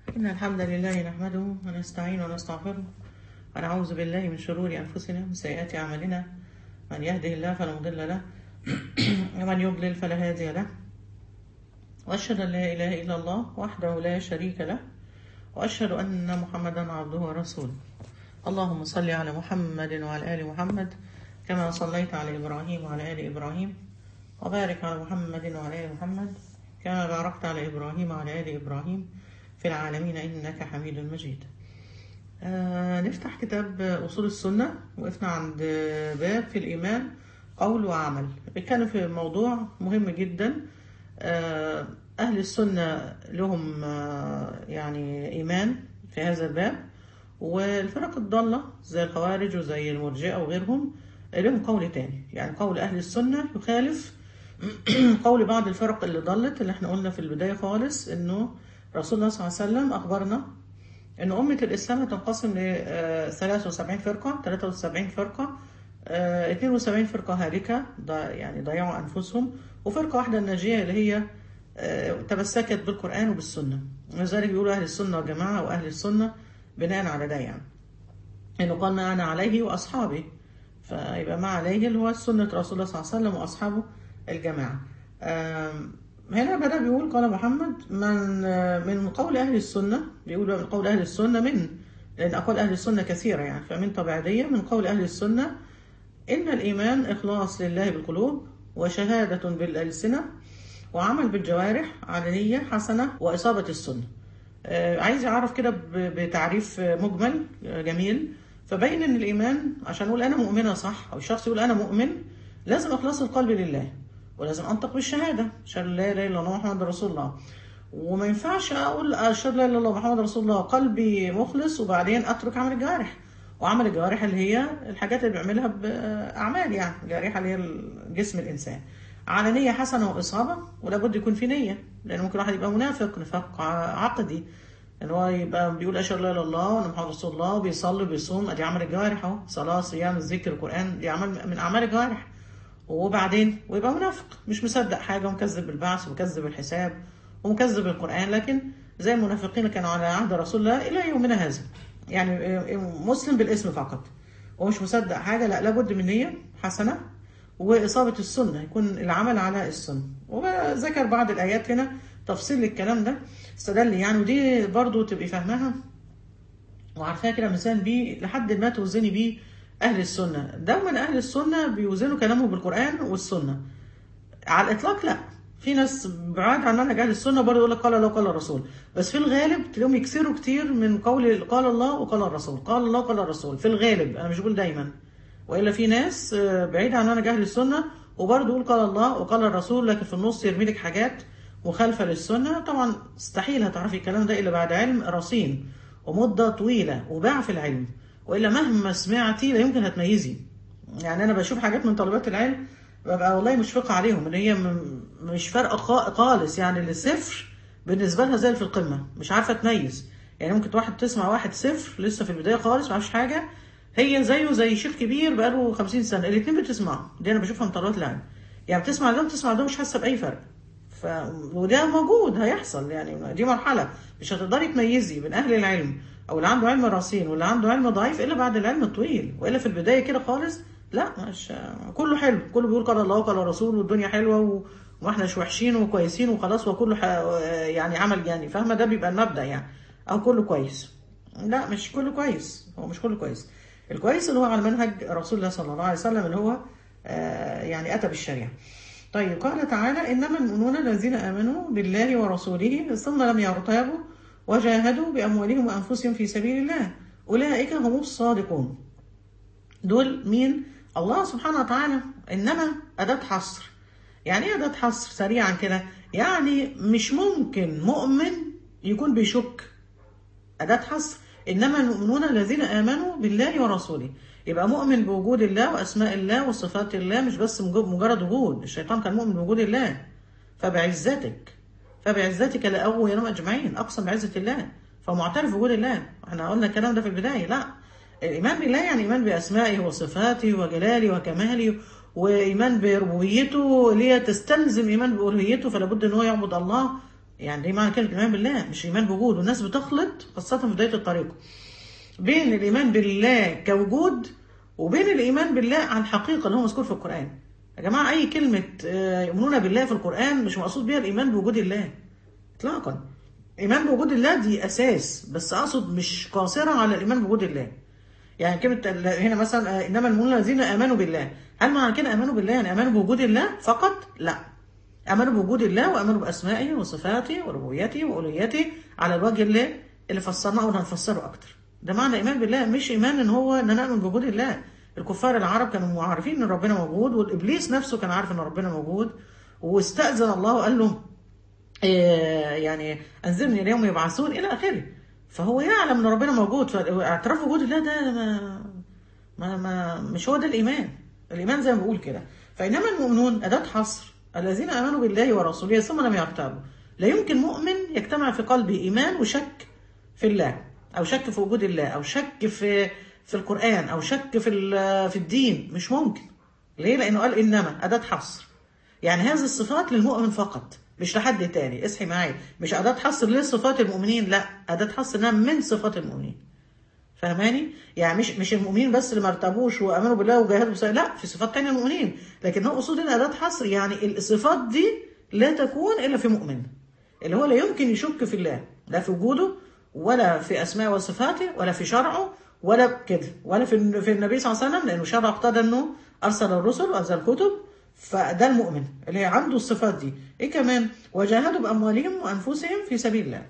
إن الحمد لله نحمده ونستعين ونستغفره ونعوذ بالله من شرور أنفسنا ومن سيئات أعمالنا من يهده الله فلا مضل له ومن يضلل فلا هادي له وأشهد أن لا إله إلا الله وحده لا شريك له وأشهد أن محمدا عبده ورسوله اللهم صل على محمد وعلى آل محمد كما صليت على إبراهيم وعلى آل إبراهيم وبارك على محمد وعلى آل محمد كما باركت على إبراهيم وعلى آل إبراهيم في العالمين إنك حميد مجيد آه نفتح كتاب أصول السنة وقفنا عند باب في الإيمان قول وعمل بيتكلم في موضوع مهم جدا آه أهل السنة لهم آه يعني إيمان في هذا الباب والفرق الضالة زي الخوارج وزي المرجئة وغيرهم لهم قول تاني يعني قول أهل السنة يخالف قول بعض الفرق اللي ضلت اللي احنا قلنا في البداية خالص انه رسول الله صلى الله عليه وسلم أخبرنا ان أمة الإسلام تنقسم ل 73 فرقة 73 فرقة 72 فرقة هالكة يعني ضيعوا أنفسهم وفرقة واحدة الناجية اللي هي تمسكت بالقرآن وبالسنة ولذلك بيقولوا أهل السنة والجماعة وأهل السنة بناء على ده يعني إنه قلنا أنا عليه وأصحابي فيبقى ما عليه اللي هو سنة رسول الله صلى الله عليه وسلم وأصحابه الجماعة هنا بدأ بيقول قال محمد من من قول أهل السنة بيقول من قول أهل السنة من لأن أقوال أهل السنة كثيرة يعني فمن طبيعية من قول أهل السنة إن الإيمان إخلاص لله بالقلوب وشهادة بالألسنة وعمل بالجوارح على نية حسنة وإصابة السنة عايز يعرف كده بتعريف مجمل جميل فبين ان الايمان عشان اقول انا مؤمنه صح او الشخص يقول انا مؤمن لازم اخلاص القلب لله ولازم انطق بالشهاده اشهد لا اله الا الله محمد رسول الله وما ينفعش اقول اشهد لا اله الا الله محمد رسول الله قلبي مخلص وبعدين اترك عمل الجوارح وعمل الجوارح اللي هي الحاجات اللي بيعملها باعمال يعني جارحه اللي هي جسم الانسان على نية حسنة وإصابة ولا بد يكون في نية لأن ممكن واحد يبقى منافق نفاق عقدي ان هو يبقى بيقول اشهد لا اله الا الله وان محمد رسول الله وبيصلي وبيصوم ادي عمل الجوارح اهو صلاه صيام الذكر القران دي عمل من اعمال الجوارح وبعدين ويبقى منافق مش مصدق حاجه ومكذب بالبعث ومكذب الحساب ومكذب القران لكن زي المنافقين كانوا على عهد رسول الله الى يومنا هذا يعني مسلم بالاسم فقط ومش مصدق حاجه لا لابد من نيه حسنه واصابه السنه يكون العمل على السنه وذكر بعض الايات هنا تفصيل الكلام ده استدل يعني ودي برضو تبقي فاهماها وعارفاها كده مثال بيه لحد ما توزني بيه اهل السنه دوما اهل السنه بيوزنوا كلامهم بالقران والسنه على الاطلاق لا في ناس بعاد عن منهج اهل السنه برضه يقول لك قال الله قال الرسول بس في الغالب تلاقيهم يكسروا كتير من قول قال الله وقال الرسول قال الله قال الرسول في الغالب انا مش بقول دايما والا في ناس بعيده عن منهج اهل السنه وبرضه يقول قال الله وقال الرسول لكن في النص يرمي لك حاجات مخالفة للسنة طبعا استحيل هتعرفي الكلام ده إلا بعد علم رصين ومدة طويلة وباع في العلم وإلا مهما سمعتي لا يمكن هتميزي يعني أنا بشوف حاجات من طالبات العلم ببقى والله مشفقة عليهم إن هي مش فارقة خالص يعني الصفر بالنسبة لها زي في القمة مش عارفة تميز يعني ممكن واحد تسمع واحد صفر لسه في البداية خالص ما عارفش حاجة هي زيه زي شيخ كبير بقاله 50 سنة الاثنين بتسمعوا دي أنا بشوفها من طالبات العلم يعني بتسمع ده وتسمع ده مش حاسة بأي فرق ف... وده موجود هيحصل يعني دي مرحلة مش هتقدري تميزي بين أهل العلم أو اللي عنده علم رصين واللي عنده علم ضعيف إلا بعد العلم الطويل وإلا في البداية كده خالص لا مش كله حلو كله بيقول قال الله وقال الرسول والدنيا حلوة و... واحنا مش وحشين وكويسين وخلاص وكله ح... يعني عمل يعني فاهمة ده بيبقى المبدأ يعني أو كله كويس لا مش كله كويس هو مش كله كويس الكويس اللي هو على منهج رسول الله صلى الله عليه وسلم اللي هو آه يعني أتى بالشريعة طيب قال تعالى إنما المؤمنون الذين آمنوا بالله ورسوله ثم لم يرتابوا وجاهدوا بأموالهم وأنفسهم في سبيل الله أولئك هم الصادقون دول مين؟ الله سبحانه وتعالى إنما أداة حصر يعني إيه أداة حصر سريعا كده يعني مش ممكن مؤمن يكون بيشك أداة حصر إنما المؤمنون الذين آمنوا بالله ورسوله يبقى مؤمن بوجود الله واسماء الله وصفات الله مش بس مجرد وجود الشيطان كان مؤمن بوجود الله فبعزتك فبعزتك لاغوينهم اجمعين اقسم بعزه الله فمعترف بوجود الله احنا قلنا الكلام ده في البدايه لا الايمان بالله يعني ايمان باسمائه وصفاته وجلاله وكماله وايمان بربوبيته اللي هي تستلزم ايمان بالوهيته فلا بد ان هو يعبد الله يعني دي معنى كلمه الايمان بالله مش ايمان بوجود والناس بتخلط خاصه في بدايه الطريق بين الايمان بالله كوجود وبين الايمان بالله على الحقيقه اللي هو مذكور في القران يا جماعه اي كلمه آه، يؤمنون بالله في القران مش مقصود بيها الايمان بوجود الله اطلاقا الايمان بوجود الله دي اساس بس اقصد مش قاصره على الايمان بوجود الله يعني كلمه ال- هنا مثلا آه، انما المؤمنون الذين امنوا بالله هل معنى كده امنوا بالله يعني امنوا بوجود الله فقط لا امنوا بوجود الله وامنوا باسمائه وصفاته وربوبيته والوهيته على الوجه اللي اللي فسرناه وهنفسره اكتر ده معنى ايمان بالله مش ايمان ان هو ان انا اؤمن بوجود الله الكفار العرب كانوا عارفين ان ربنا موجود والابليس نفسه كان عارف ان ربنا موجود واستاذن الله وقال له إيه يعني انذرني اليوم يبعثون الى اخره فهو يعلم ان ربنا موجود فاعتراف وجود الله ده ما ما, ما مش هو ده الايمان الايمان زي ما بقول كده فانما المؤمنون اداه حصر الذين امنوا بالله ورسوله ثم لم يرتابوا لا يمكن مؤمن يجتمع في قلبه ايمان وشك في الله او شك في وجود الله او شك في في القران او شك في ال- في الدين مش ممكن ليه لانه قال انما اداه حصر يعني هذه الصفات للمؤمن فقط مش لحد تاني اصحي معايا مش اداه حصر لصفات المؤمنين لا اداه حصر انها من صفات المؤمنين فاهماني؟ يعني مش مش المؤمنين بس اللي ما ارتبوش وامنوا بالله وجاهدوا بس لا في صفات تانية المؤمنين لكن هو قصود هنا اداه حصر يعني الصفات دي لا تكون الا في مؤمن اللي هو لا يمكن يشك في الله لا في وجوده ولا في اسماء وصفاته ولا في شرعه ولا كده ولا في في النبي صلى الله عليه وسلم لانه شرع اقتضى انه ارسل الرسل وانزل الكتب فده المؤمن اللي هي عنده الصفات دي ايه كمان وجاهدوا باموالهم وانفسهم في سبيل الله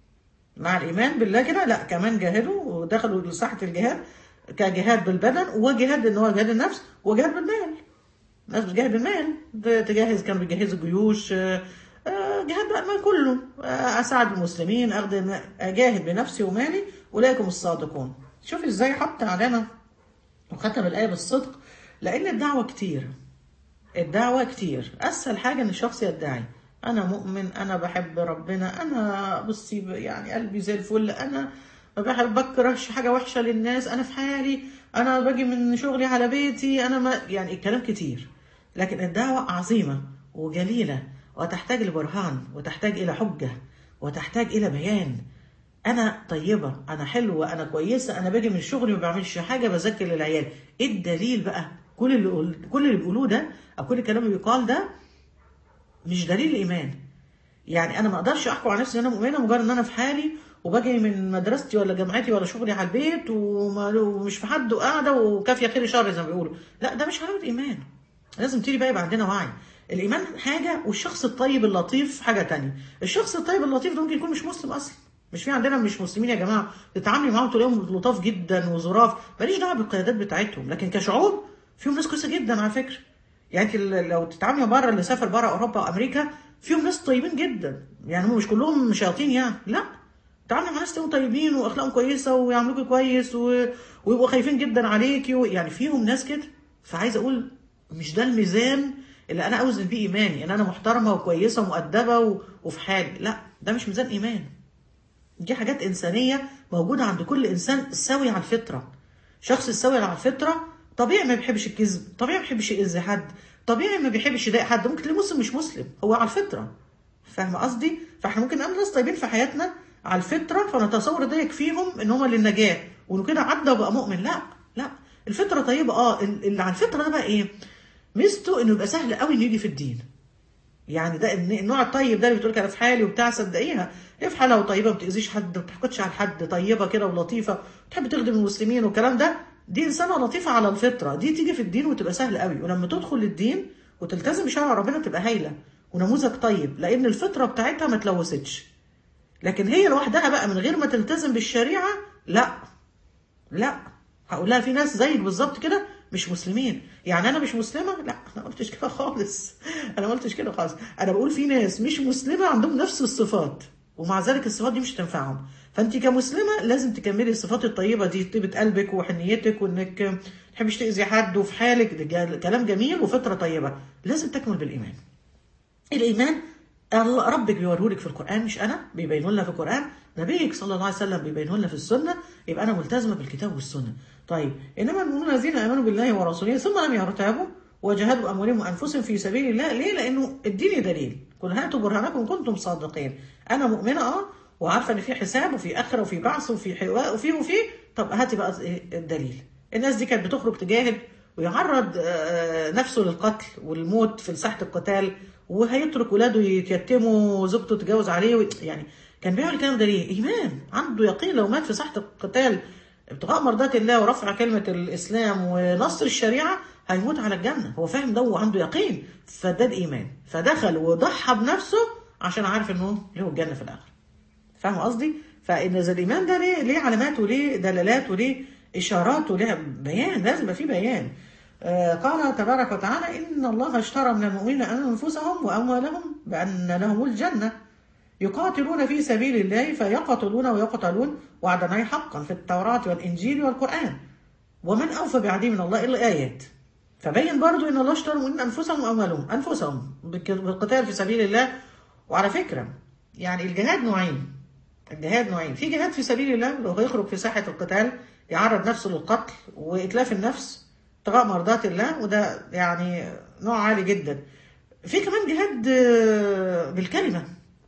مع الايمان بالله كده لا كمان جاهدوا ودخلوا لساحه الجهاد كجهاد بالبدن وجهاد ان هو جهاد النفس وجهاد بالمال الناس بتجاهد بالمال تجهز كانوا بيجهزوا جيوش آه، آه، جهاد بقى المال كله آه، اساعد المسلمين اخدم اجاهد بنفسي ومالي اولئكم الصادقون شوف ازاي حط علينا وختم الايه بالصدق لان الدعوه كتير الدعوة كتير أسهل حاجة إن الشخص يدعي أنا مؤمن أنا بحب ربنا أنا بصي ب- يعني قلبي زي الفل أنا ما بحب بكرهش حاجة وحشة للناس أنا في حالي أنا باجي من شغلي على بيتي أنا ما يعني الكلام كتير لكن الدعوة عظيمة وجليلة وتحتاج لبرهان وتحتاج إلى حجة وتحتاج إلى بيان انا طيبه انا حلوه انا كويسه انا باجي من شغلي ما بعملش حاجه بذاكر للعيال ايه الدليل بقى كل اللي قول- كل اللي بيقولوه ده او كل الكلام اللي بيقال ده مش دليل ايمان يعني انا ما اقدرش احكم على نفسي ان انا مؤمنه مجرد ان انا في حالي وباجي من مدرستي ولا جامعتي ولا شغلي على البيت وما- ومش في حد وقاعده وكافيه خير شر زي ما بيقولوا لا ده مش علامه ايمان لازم تيجي بقى يبقى عندنا وعي الايمان حاجه والشخص الطيب اللطيف حاجه تانية الشخص الطيب اللطيف ده ممكن يكون مش مسلم اصلا مش في عندنا مش مسلمين يا جماعه تتعاملي معاهم تلاقيهم لطاف جدا وظراف ماليش دعوه بالقيادات بتاعتهم لكن كشعوب فيهم ناس كويسه جدا على فكره يعني انت لو تتعاملي بره اللي سافر بره اوروبا وامريكا فيهم ناس طيبين جدا يعني هم مش كلهم شياطين يعني لا تعاملي مع ناس تلاقيهم طيبين واخلاقهم كويسه ويعاملوكي كويس و... ويبقوا خايفين جدا عليكي و... يعني فيهم ناس كده فعايزه اقول مش ده الميزان اللي انا اوزن بيه ايماني ان انا محترمه وكويسه ومؤدبه و... وفي حالي لا ده مش ميزان ايمان دي حاجات إنسانية موجودة عند كل إنسان سوي على الفطرة شخص السوي على الفطرة طبيعي ما بيحبش الكذب طبيعي ما بيحبش يأذي حد طبيعي ما بيحبش يضايق حد ممكن تلاقيه مسلم مش مسلم هو على الفطرة فاهمة قصدي فاحنا ممكن نقابل ناس طيبين في حياتنا على الفطرة فنتصور ده يكفيهم ان هم للنجاة وانه كده عدى وبقى مؤمن لا لا الفطرة طيبة اه اللي على الفطرة ده بقى ايه ميزته انه يبقى سهل قوي انه يجي في الدين يعني ده النوع الطيب ده اللي بتقول انا في حالي وبتاع صدقيها هي في حالها وطيبه ما بتاذيش حد ما بتحقدش على حد طيبه كده ولطيفه بتحب تخدم المسلمين والكلام ده دي انسانه لطيفه على الفطره دي تيجي في الدين وتبقى سهل قوي ولما تدخل الدين وتلتزم بشرع ربنا تبقى هايله ونموذج طيب لان الفطره بتاعتها ما اتلوثتش لكن هي لوحدها بقى من غير ما تلتزم بالشريعه لا لا هقول لها في ناس زيك بالظبط كده مش مسلمين يعني انا مش مسلمه لا انا ما قلتش كده خالص انا ما قلتش كده خالص انا بقول في ناس مش مسلمه عندهم نفس الصفات ومع ذلك الصفات دي مش هتنفعهم فانت كمسلمه لازم تكملي الصفات الطيبه دي طيبه قلبك وحنيتك وانك ما تحبش تاذي حد وفي حالك ده كلام جميل وفطره طيبه لازم تكمل بالايمان الايمان الله ربك بيوريهولك في القران مش انا بيبينه لنا في القران نبيك صلى الله عليه وسلم بيبينه لنا في السنه يبقى انا ملتزمه بالكتاب والسنه طيب انما المؤمنون الذين امنوا بالله ورسوله ثم لم يرتابوا وجاهدوا باموالهم وانفسهم في سبيل الله ليه لانه اديني دليل قل هاتوا برهانكم إن كنتم صادقين انا مؤمنه اه وعارفه ان في حساب وفي اخره وفي بعث وفي حواء وفي وفي طب هاتي بقى إيه الدليل الناس دي كانت بتخرج تجاهد ويعرض آه، نفسه للقتل والموت في ساحه القتال وهيترك ولاده يتيموا وزوجته تتجوز عليه و- يعني كان بيعمل الكلام ده ليه؟ ايمان عنده يقين لو مات في ساحه القتال ابتغاء مرضات الله ورفع كلمه الاسلام ونصر الشريعه هيموت على الجنه هو فاهم ده وعنده يقين فده الايمان فدخل وضحى بنفسه عشان عارف انه له الجنه في الاخره فاهم قصدي؟ فان اذا الايمان ده ليه ليه علامات وليه دلالات وليه اشارات وليه بيان لازم يبقى فيه بيان. آه قال تبارك وتعالى ان الله اشترى من المؤمنين انفسهم واموالهم بان لهم الجنه يقاتلون في سبيل الله فيقتلون ويقتلون وعدا عليه حقا في التوراه والانجيل والقران. ومن اوفى بعهده من الله الا ايات. فبين برضو ان الله اشترى من انفسهم واموالهم انفسهم بالك- بالقتال في سبيل الله وعلى فكره يعني الجهاد نوعين الجهاد نوعين في جهاد في سبيل الله لو هيخرج في ساحه القتال يعرض نفسه للقتل واتلاف النفس ابتغاء مرضات الله وده يعني نوع عالي جدا في كمان جهاد آه، بالكلمه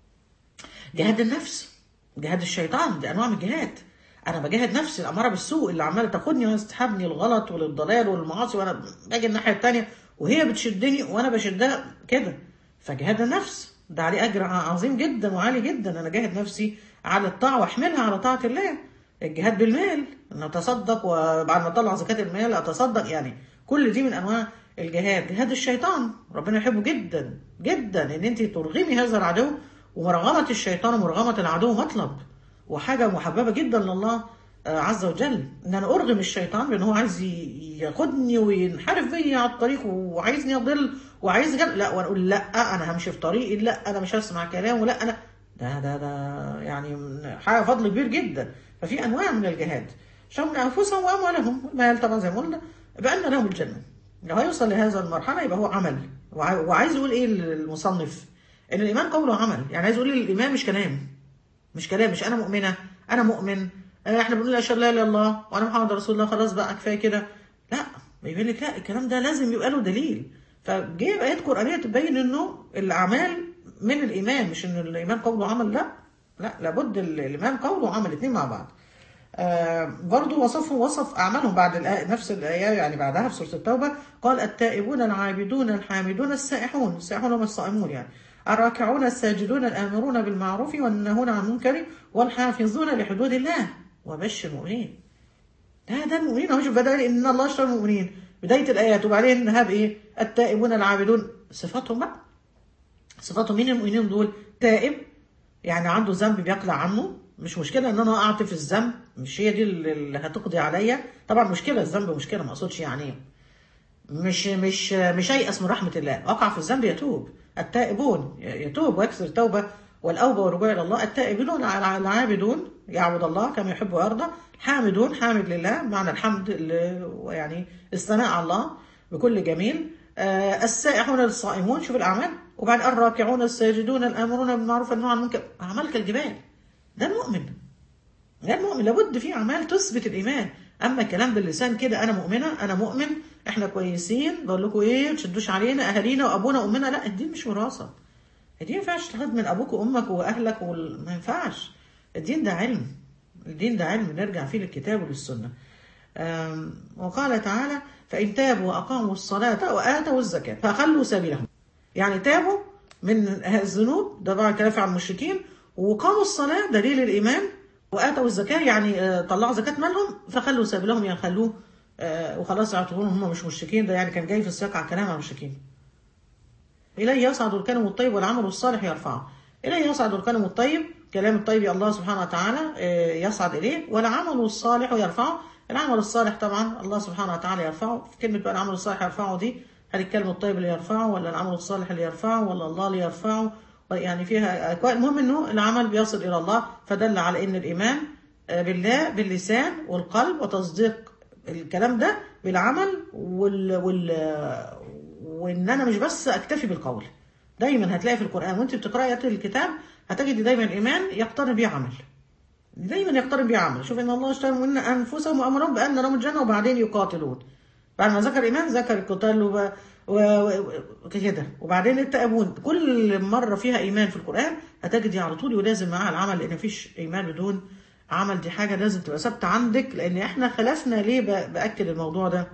جهاد النفس جهاد الشيطان دي انواع من الجهاد انا بجاهد نفسي الاماره بالسوء اللي عماله تاخدني وتسحبني الغلط وللضلال والمعاصي وانا باجي الناحيه التانيه وهي بتشدني وانا بشدها كده فجهاد النفس ده عليه اجر عظيم جدا وعالي جدا انا جاهد نفسي على الطاعه واحملها على طاعه الله الجهاد بالمال ان اتصدق وبعد ما اطلع زكاه المال اتصدق يعني كل دي من انواع الجهاد جهاد الشيطان ربنا يحبه جدا جدا ان انت ترغمي هذا العدو ومرغمه الشيطان ومرغمه العدو مطلب وحاجه محببه جدا لله آه، عز وجل ان انا ارغم الشيطان بان هو عايز ي- ياخدني وينحرف بيا على الطريق وعايزني اضل وعايز جل... لا وانا اقول لا انا همشي في طريقي لا انا مش هسمع كلامه لا انا ده ده ده يعني من حاجه فضل كبير جدا ففي انواع من الجهاد شمل انفسهم واموالهم المال طبعا زي ما قلنا بان لهم الجنه لو هيوصل لهذا المرحله يبقى هو عمل وع- وعايز يقول ايه المصنف ان الايمان قول وعمل يعني عايز يقول الايمان مش كلام مش كلام مش انا مؤمنه انا مؤمن آه، احنا بنقول اشهد لا اله الا الله وانا محمد رسول الله خلاص بقى كفايه كده لا بيقول لك لا الكلام ده لازم يبقى له دليل فجه ايات قرانيه تبين انه الاعمال من الايمان مش ان الايمان قول وعمل لا لا لابد ال- الايمان قول وعمل الاثنين مع بعض آه برضو وصفهم وصف أعمالهم بعد الآية نفس الآية يعني بعدها في سورة التوبة قال التائبون العابدون الحامدون السائحون السائحون هم الصائمون يعني الراكعون الساجدون الآمرون بالمعروف والناهون عن المنكر والحافظون لحدود الله وبشر المؤمنين ده ده المؤمنين اهو شوف بدأ ان الله اشترى المؤمنين بداية الآيات وبعدين انها بإيه التائبون العابدون صفاتهم بقى صفاتهم مين المؤمنين دول تائب يعني عنده ذنب بيقلع عنه مش مشكلة ان انا وقعت في الذنب مش هي دي اللي هتقضي عليا طبعا مشكلة الذنب مشكلة ما اقصدش يعني مش مش مش ييأس من رحمة الله وقع في الذنب يتوب التائبون يتوب ويكسر التوبة والأوبة والرجوع إلى الله التائبون العابدون يعبد الله كما يحب ويرضى حامدون حامد لله معنى الحمد اللي- يعني الثناء على الله بكل جميل آه، السائحون الصائمون شوف الأعمال وبعد الراكعون الساجدون الآمرون بالمعروف والنهي عن المنكر أعمال كالجبال ده المؤمن ده المؤمن لابد في اعمال تثبت الايمان اما الكلام باللسان كده انا مؤمنه انا مؤمن احنا كويسين بقول لكم ايه ما تشدوش علينا اهالينا وابونا وامنا لا الدين مش وراثه الدين ما ينفعش تاخد من ابوك وامك واهلك وال... ما ينفعش الدين ده علم الدين ده علم نرجع فيه للكتاب وللسنه آم، وقال تعالى فإن تابوا وأقاموا الصلاة وآتوا الزكاة فخلوا سبيلهم يعني تابوا من الذنوب ده بقى كلام عن المشركين وقاموا الصلاة دليل الإيمان وآتوا الزكاة يعني آه، طلعوا زكاة مالهم فخلوا سبيلهم يعني خلوه آه، وخلاص يعتبرون هم مش مشركين ده يعني كان جاي في السياق على كلام عن المشركين إليه يصعد الكلم الطيب والعمل الصالح يرفعه إليه يصعد الكلم الطيب كلام الطيب الله سبحانه وتعالى آه، يصعد إليه والعمل الصالح يرفعه العمل الصالح طبعا الله سبحانه وتعالى يرفعه في كلمة بقى العمل الصالح يرفعه دي هل الكلم الطيب اللي يرفعه ولا العمل الصالح اللي يرفعه ولا الله اللي يرفعه يعني فيها أكوان المهم انه العمل بيصل الى الله فدل على ان الايمان آه، بالله باللسان والقلب وتصديق الكلام ده بالعمل وال, وال وان انا مش بس اكتفي بالقول دايما هتلاقي في القران وانت بتقراي ايات الكتاب هتجد دايما الايمان يقترن به عمل دايما يقترن به عمل شوف ان الله اشترى من انفسهم وامرهم بان لهم الجنه وبعدين يقاتلون بعد ما ذكر الايمان ذكر القتال وب- و- و- كده وبعدين التأمون كل مرة فيها إيمان في القرآن هتجدي على طول ولازم معاها العمل لأن مفيش إيمان بدون عمل دي حاجة لازم تبقى ثابتة عندك لأن إحنا خلفنا ليه ب- بأكد الموضوع ده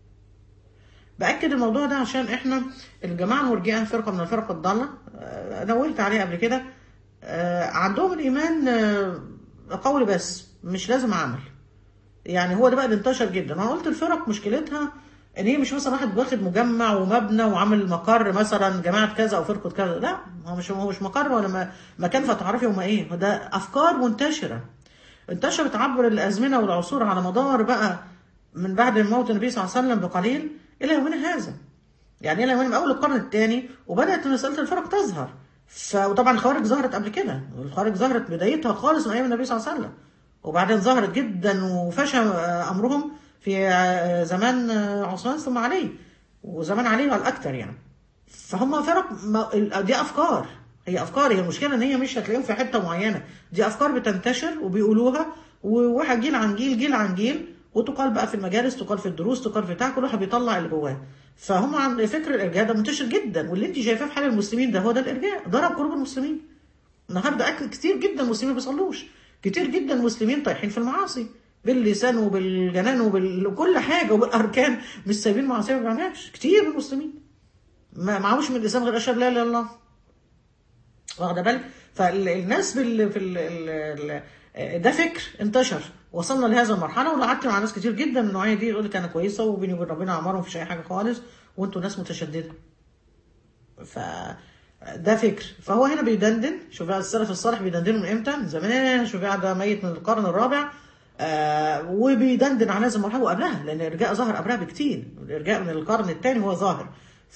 باكد الموضوع ده عشان احنا الجماعه المرجئه فرقه من الفرق الضاله آه، نوهت عليها قبل كده آه، عندهم الايمان آه، قول بس مش لازم عمل يعني هو ده بقى اللي انتشر جدا انا قلت الفرق مشكلتها ان هي مش مثلا واحد واخد مجمع ومبنى وعامل مقر مثلا جماعه كذا او فرقه كذا لا هو مش هو مش مقر ولا م- مكان فتعرفي هما ايه هو ده افكار منتشره انتشرت عبر الازمنه والعصور على مدار بقى من بعد موت النبي صلى الله عليه وسلم بقليل الى يومنا هذا يعني الى يومنا من اول القرن الثاني وبدات مساله الفرق تظهر ف... وطبعا الخوارج ظهرت قبل كده الخوارج ظهرت بدايتها خالص من ايام النبي صلى الله عليه وسلم وبعدين ظهرت جدا وفشى آه، امرهم في آه، زمان آه، عثمان ثم علي وزمان علي على الاكثر يعني فهم فرق ما- ال- دي افكار هي افكار هي المشكله ان هي مش هتلاقيهم في حته معينه دي افكار بتنتشر وبيقولوها وواحد جيل عن جيل جيل عن جيل وتقال بقى في المجالس تقال في الدروس تقال في بتاع كل واحد بيطلع اللي جواه فهم عن فكر الارجاء ده منتشر جدا واللي انت شايفاه في حال المسلمين ده هو ده الارجاء ضرب قلوب المسلمين النهارده اكل كتير جدا مسلمين ما بيصلوش كتير جدا مسلمين طايحين في المعاصي باللسان وبالجنان وبكل حاجه وبالاركان مش سايبين معاصي ما بيعملهاش كتير من المسلمين ما معهوش من اللسان غير اشهد لا اله الا الله واخده بالك فالناس بال في ال... ال... ال... ده فكر انتشر وصلنا لهذا المرحله وقعدت مع ناس كتير جدا من النوعيه دي يقول لك انا كويسه وبيني وبين ربنا عمرهم مفيش اي حاجه خالص وانتوا ناس متشدده ف ده فكر فهو هنا بيدندن شوف بقى السلف الصالح بيدندنوا من امتى من زمان شوف بقى ده ميت من القرن الرابع آه وبيدندن على هذا المرحله وقبلها لان الارجاء ظهر قبلها بكتير الارجاء من القرن الثاني هو ظاهر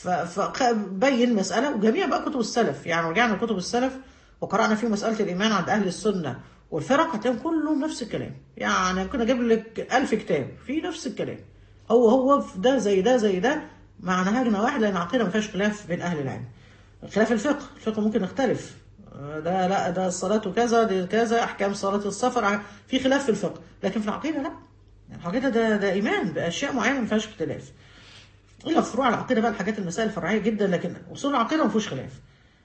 فبين مساله وجميع بقى كتب السلف يعني رجعنا لكتب السلف وقرانا فيه مساله الايمان عند اهل السنه والفرق هتلاقيهم كلهم نفس الكلام يعني ممكن اجيب لك ألف كتاب في نفس الكلام هو هو في ده زي ده زي ده مع نهاجنا واحد لان العقيده ما فيهاش خلاف بين اهل العلم خلاف الفقه الفقه ممكن يختلف ده لا ده الصلاة كذا دي كذا أحكام صلاة السفر في خلاف في الفقه لكن في العقيدة لا العقيدة ده ده إيمان بأشياء معينة ما فيهاش اختلاف إلا في فروع العقيدة بقى الحاجات المسائل الفرعية جدا لكن أصول العقيدة ما فيهوش خلاف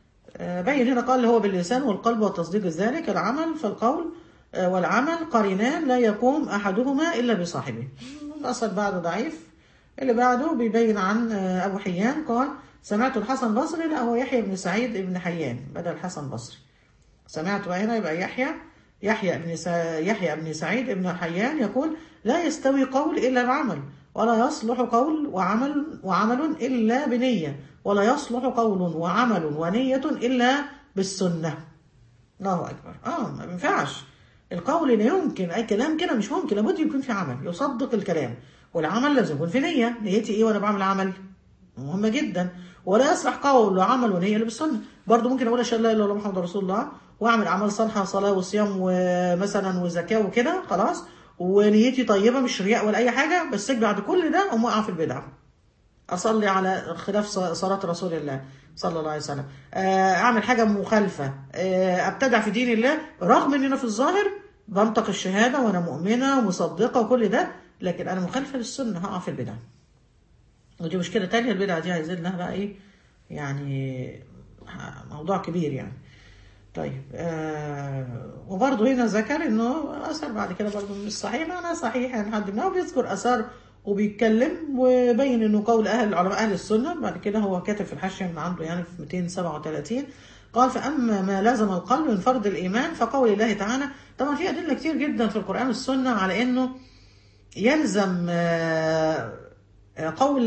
بين هنا قال هو باللسان والقلب والتصديق ذلك العمل فالقول والعمل قرينان لا يقوم أحدهما إلا بصاحبه الأصل بعده ضعيف اللي بعده بيبين عن أبو حيان قال سمعت الحسن البصري لا هو يحيى بن سعيد بن حيان بدل الحسن البصري سمعت هنا يبقى يحيى يحيى بن سا... يحيى بن سعيد بن حيان يقول لا يستوي قول الا بعمل ولا يصلح قول وعمل وعمل الا بنيه ولا يصلح قول وعمل ونيه الا بالسنه الله اكبر اه ما ينفعش القول لا يمكن اي كلام كده مش ممكن لابد يكون في عمل يصدق الكلام والعمل لازم يكون في نيه نيتي ايه وانا بعمل عمل مهمه جدا ولا يصلح قول وعمل ونيه الا بالسنه برضه ممكن اقول اشهد لا اله الا الله محمد رسول الله واعمل اعمال صالحه صلاه وصيام ومثلا وزكاه وكده خلاص ونيتي طيبه مش رياء ولا اي حاجه بس بعد كل ده اقوم واقع في البدعه اصلي على خلاف صلاه رسول الله صلى الله عليه وسلم اعمل حاجه مخالفه ابتدع في دين الله رغم ان انا في الظاهر بنطق الشهاده وانا مؤمنه ومصدقه وكل ده لكن انا مخالفه للسنه هقع في البدعه ودي مشكله تانية البدعه دي عايزين لها بقى ايه يعني موضوع كبير يعني طيب آه وبرضه هنا ذكر انه اثر بعد كده برضه مش صحيح معناه صحيح يعني حد منه بيذكر اثار وبيتكلم وبين انه قول اهل علماء اهل السنه بعد كده هو كاتب في الحاشيه من عنده يعني في 237 قال فاما ما لازم القلب من فرض الايمان فقول الله تعالى طبعا في ادله كتير جدا في القران والسنه على انه يلزم آه قول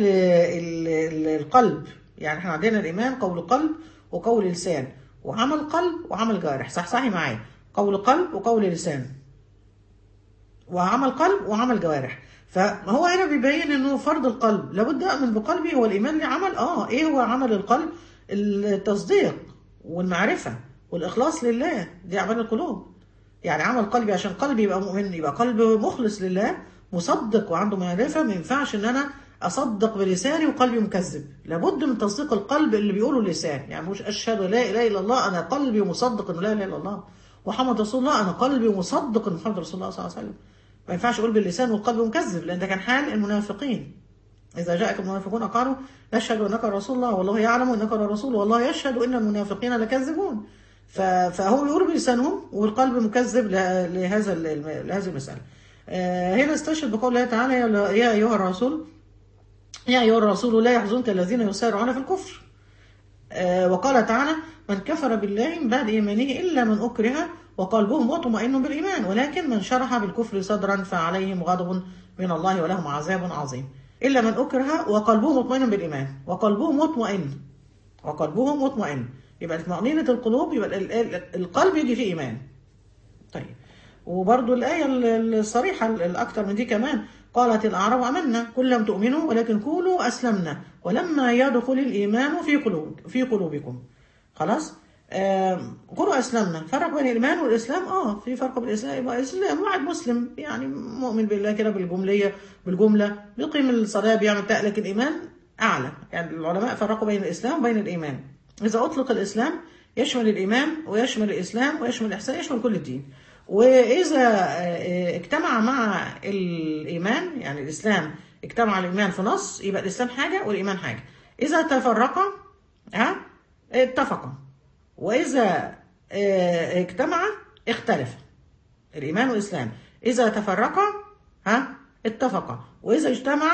القلب يعني احنا عندنا الايمان قول قلب وقول لسان وعمل قلب وعمل جارح صح صحي معايا قول قلب وقول لسان وعمل قلب وعمل جوارح فهو هنا بيبين انه فرض القلب لابد امن بقلبي هو الايمان ليه عمل اه ايه هو عمل القلب التصديق والمعرفه والاخلاص لله دي اعمال القلوب يعني عمل قلبي عشان قلبي يبقى مؤمن يبقى قلب مخلص لله مصدق وعنده معرفه ما ينفعش ان انا اصدق بلساني وقلبي مكذب لابد من تصديق القلب اللي بيقوله اللسان يعني مش اشهد لا اله الا الله انا قلبي مصدق انه لا اله الا الله محمد رسول الله انا قلبي مصدق ان محمد رسول الله صلى الله عليه وسلم ما ينفعش اقول باللسان والقلب مكذب لان ده كان حال المنافقين إذا جاءك المنافقون قالوا نشهد أنك رسول الله والله يعلم أنك الرسول والله يشهد أن المنافقين لكاذبون ف- فهم يقولوا بلسانهم والقلب مكذب له- لهذا ال- لهذه المسألة آه، هنا استشهد بقول الله تعالى يا يا أيها الرسول يا أيها الرسول لا يحزنك الذين يسارعون في الكفر آه، وقال تعالى من كفر بالله من بعد إيمانه إلا من أكره وقلبه مطمئن بالإيمان ولكن من شرح بالكفر صدرا فعليهم غضب من الله ولهم عذاب عظيم إلا من أكره وقلبه مطمئن بالإيمان وقلبه مطمئن وقلبه مطمئن يبقى طمأنينة القلوب يبقى ال- ال- القلب يجي فيه إيمان طيب وبرضو الآية ال- الصريحة ال- الأكثر من دي كمان قالت الأعراب آمنا كل لم تؤمنوا ولكن قولوا أسلمنا ولما يدخل الإيمان في قلوب في قلوبكم خلاص آم، قولوا أسلمنا فرق بين الإيمان والإسلام آه في فرق بين الإسلام يبقى الإسلام واحد مسلم يعني مؤمن بالله كده بالجملية بالجملة بيقيم الصلاة بيعمل بتاع لكن الإيمان أعلى يعني العلماء فرقوا بين الإسلام وبين الإيمان إذا أطلق الإسلام يشمل الإيمان ويشمل الإسلام ويشمل الإحسان يشمل كل الدين وإذا آه، اجتمع مع الإيمان يعني الإسلام اجتمع الإيمان في نص يبقى الإسلام حاجة والإيمان حاجة إذا تفرقا ها اتفقا وإذا آه، اجتمع اختلف الإيمان والإسلام إذا تفرقا ها اتفقا وإذا اجتمع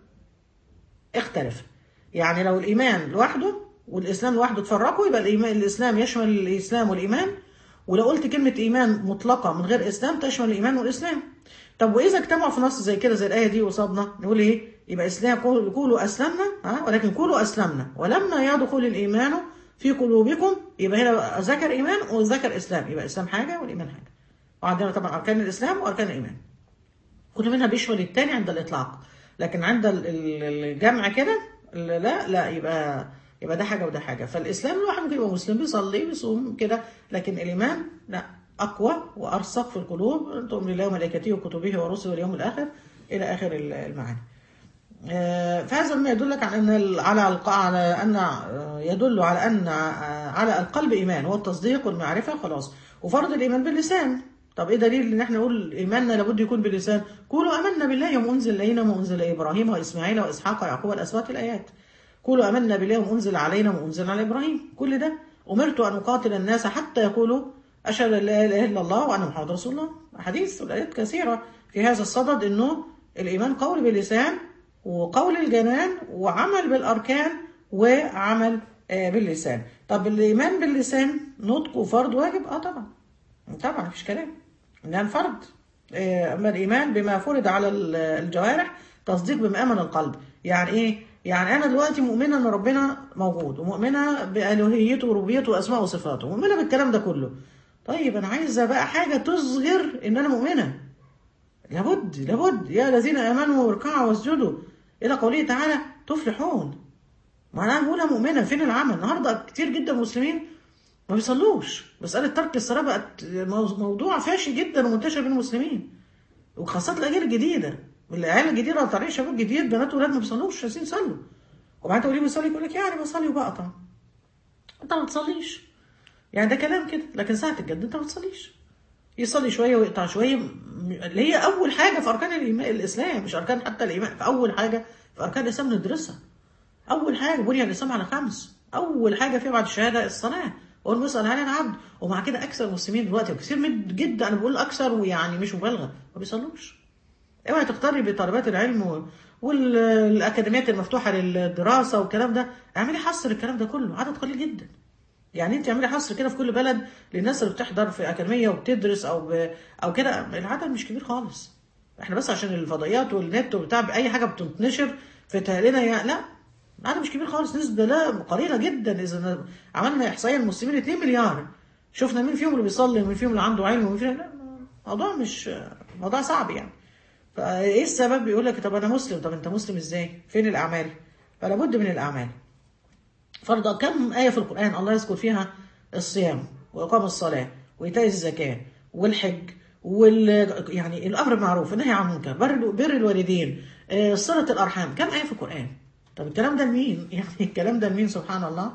اختلف يعني لو الإيمان لوحده والإسلام لوحده اتفرقوا يبقى الإيمان الإسلام يشمل الإسلام والإيمان ولو قلت كلمة إيمان مطلقة من غير إسلام تشمل الإيمان والإسلام طب وإذا اجتمعوا في نص زي كده زي الآية دي وصابنا نقول إيه يبقى إسلام قول- قولوا أسلمنا ها ولكن قولوا أسلمنا ولما يدخل الإيمان في قلوبكم يبقى هنا ذكر إيمان وذكر إسلام يبقى إسلام حاجة والإيمان حاجة وعندنا طبعا أركان الإسلام وأركان الإيمان كل منها بيشمل التاني عند الإطلاق لكن عند ال- ال- الجمع كده لا لا يبقى يبقى ده حاجة وده حاجة فالإسلام الواحد ممكن يبقى مسلم بيصلي بيصوم كده لكن الإيمان لا أقوى وأرسخ في القلوب تؤمن بالله وملائكته وكتبه ورسله واليوم الآخر إلى آخر ال- المعاني آه، فهذا ما يدلك على ان ال- على الق- على ان آه، يدل على ان آه، على القلب ايمان هو التصديق والمعرفه خلاص وفرض الايمان باللسان طب ايه دليل ان احنا نقول ايماننا لابد يكون باللسان قولوا امنا بالله وما انزل الينا وما انزل الى ابراهيم واسماعيل واسحاق ويعقوب الاسباط الايات قولوا امنا بالله وما انزل علينا وما انزل على ابراهيم كل ده امرت ان اقاتل الناس حتى يقولوا اشهد ان لا اله الا الله وان محمد رسول الله احاديث والايات كثيره في هذا الصدد انه الايمان قول باللسان وقول الجنان وعمل بالاركان وعمل آه، باللسان طب الايمان باللسان نطق وفرض واجب اه طبعا طبعا مفيش كلام انها فرض آه، اما الايمان بما فرض على ال- الجوارح تصديق بما امن القلب يعني ايه يعني انا دلوقتي مؤمنه ان ربنا موجود ومؤمنه بالوهيته وربوبيته واسمائه وصفاته مؤمنه بالكلام ده كله طيب انا عايزه بقى حاجه تصغر ان انا مؤمنه لابد لابد يا الذين امنوا اركعوا واسجدوا الى قوله تعالى تفلحون ما انا بقولها مؤمنه فين العمل النهارده كتير جدا مسلمين ما بيصلوش مساله ترك الصلاه بقت مو- موضوع فاشي جدا ومنتشر بين المسلمين وخاصه الاجيال الجديده والعيال الجديده على طريق شباب جديد بنات وولاد ما بيصلوش مش عايزين يصلوا وبعدين تقولي بيصلي يقول لك يعني بصلي وبقطع انت ما بتصليش يعني ده كلام كده لكن ساعه الجد انت ما بتصليش يصلي شويه ويقطع شويه م- اللي هي اول حاجه في اركان الإيمان الاسلام مش اركان حتى الايمان في اول حاجه في اركان الاسلام ندرسها اول حاجه بني الاسلام على خمس اول حاجه فيها بعد الشهاده الصلاه والمسأل عليها العبد ومع كده اكثر المسلمين دلوقتي وكثير من جدا انا بقول اكثر ويعني مش مبالغه ما بيصلوش اوعي تختاري بطالبات العلم و- والاكاديميات المفتوحه للدراسه والكلام ده اعملي حصر الكلام ده كله عدد قليل جدا يعني انت اعملي حصر كده في كل بلد للناس اللي بتحضر في اكاديميه وبتدرس او ب... او كده العدد مش كبير خالص احنا بس عشان الفضائيات والنت وبتاع اي حاجه بتنتشر في تهلنا يا لا العدد مش كبير خالص نسبه لا قليله جدا اذا عملنا احصائيه المسلمين 2 مليار شفنا مين فيهم اللي بيصلي ومين فيهم اللي عنده علم ومين فيهم لا موضوع مش موضوع صعب يعني فايه السبب بيقول لك طب انا مسلم طب انت مسلم ازاي فين الاعمال فلا بد من الاعمال فرض كم آية في القرآن الله يذكر فيها الصيام وإقام الصلاة وإيتاء الزكاة والحج وال يعني الأمر بالمعروف والنهي عن المنكر بر بر الوالدين آه، صلة الأرحام كم آية في القرآن؟ طب الكلام ده لمين؟ يعني الكلام ده لمين سبحان الله؟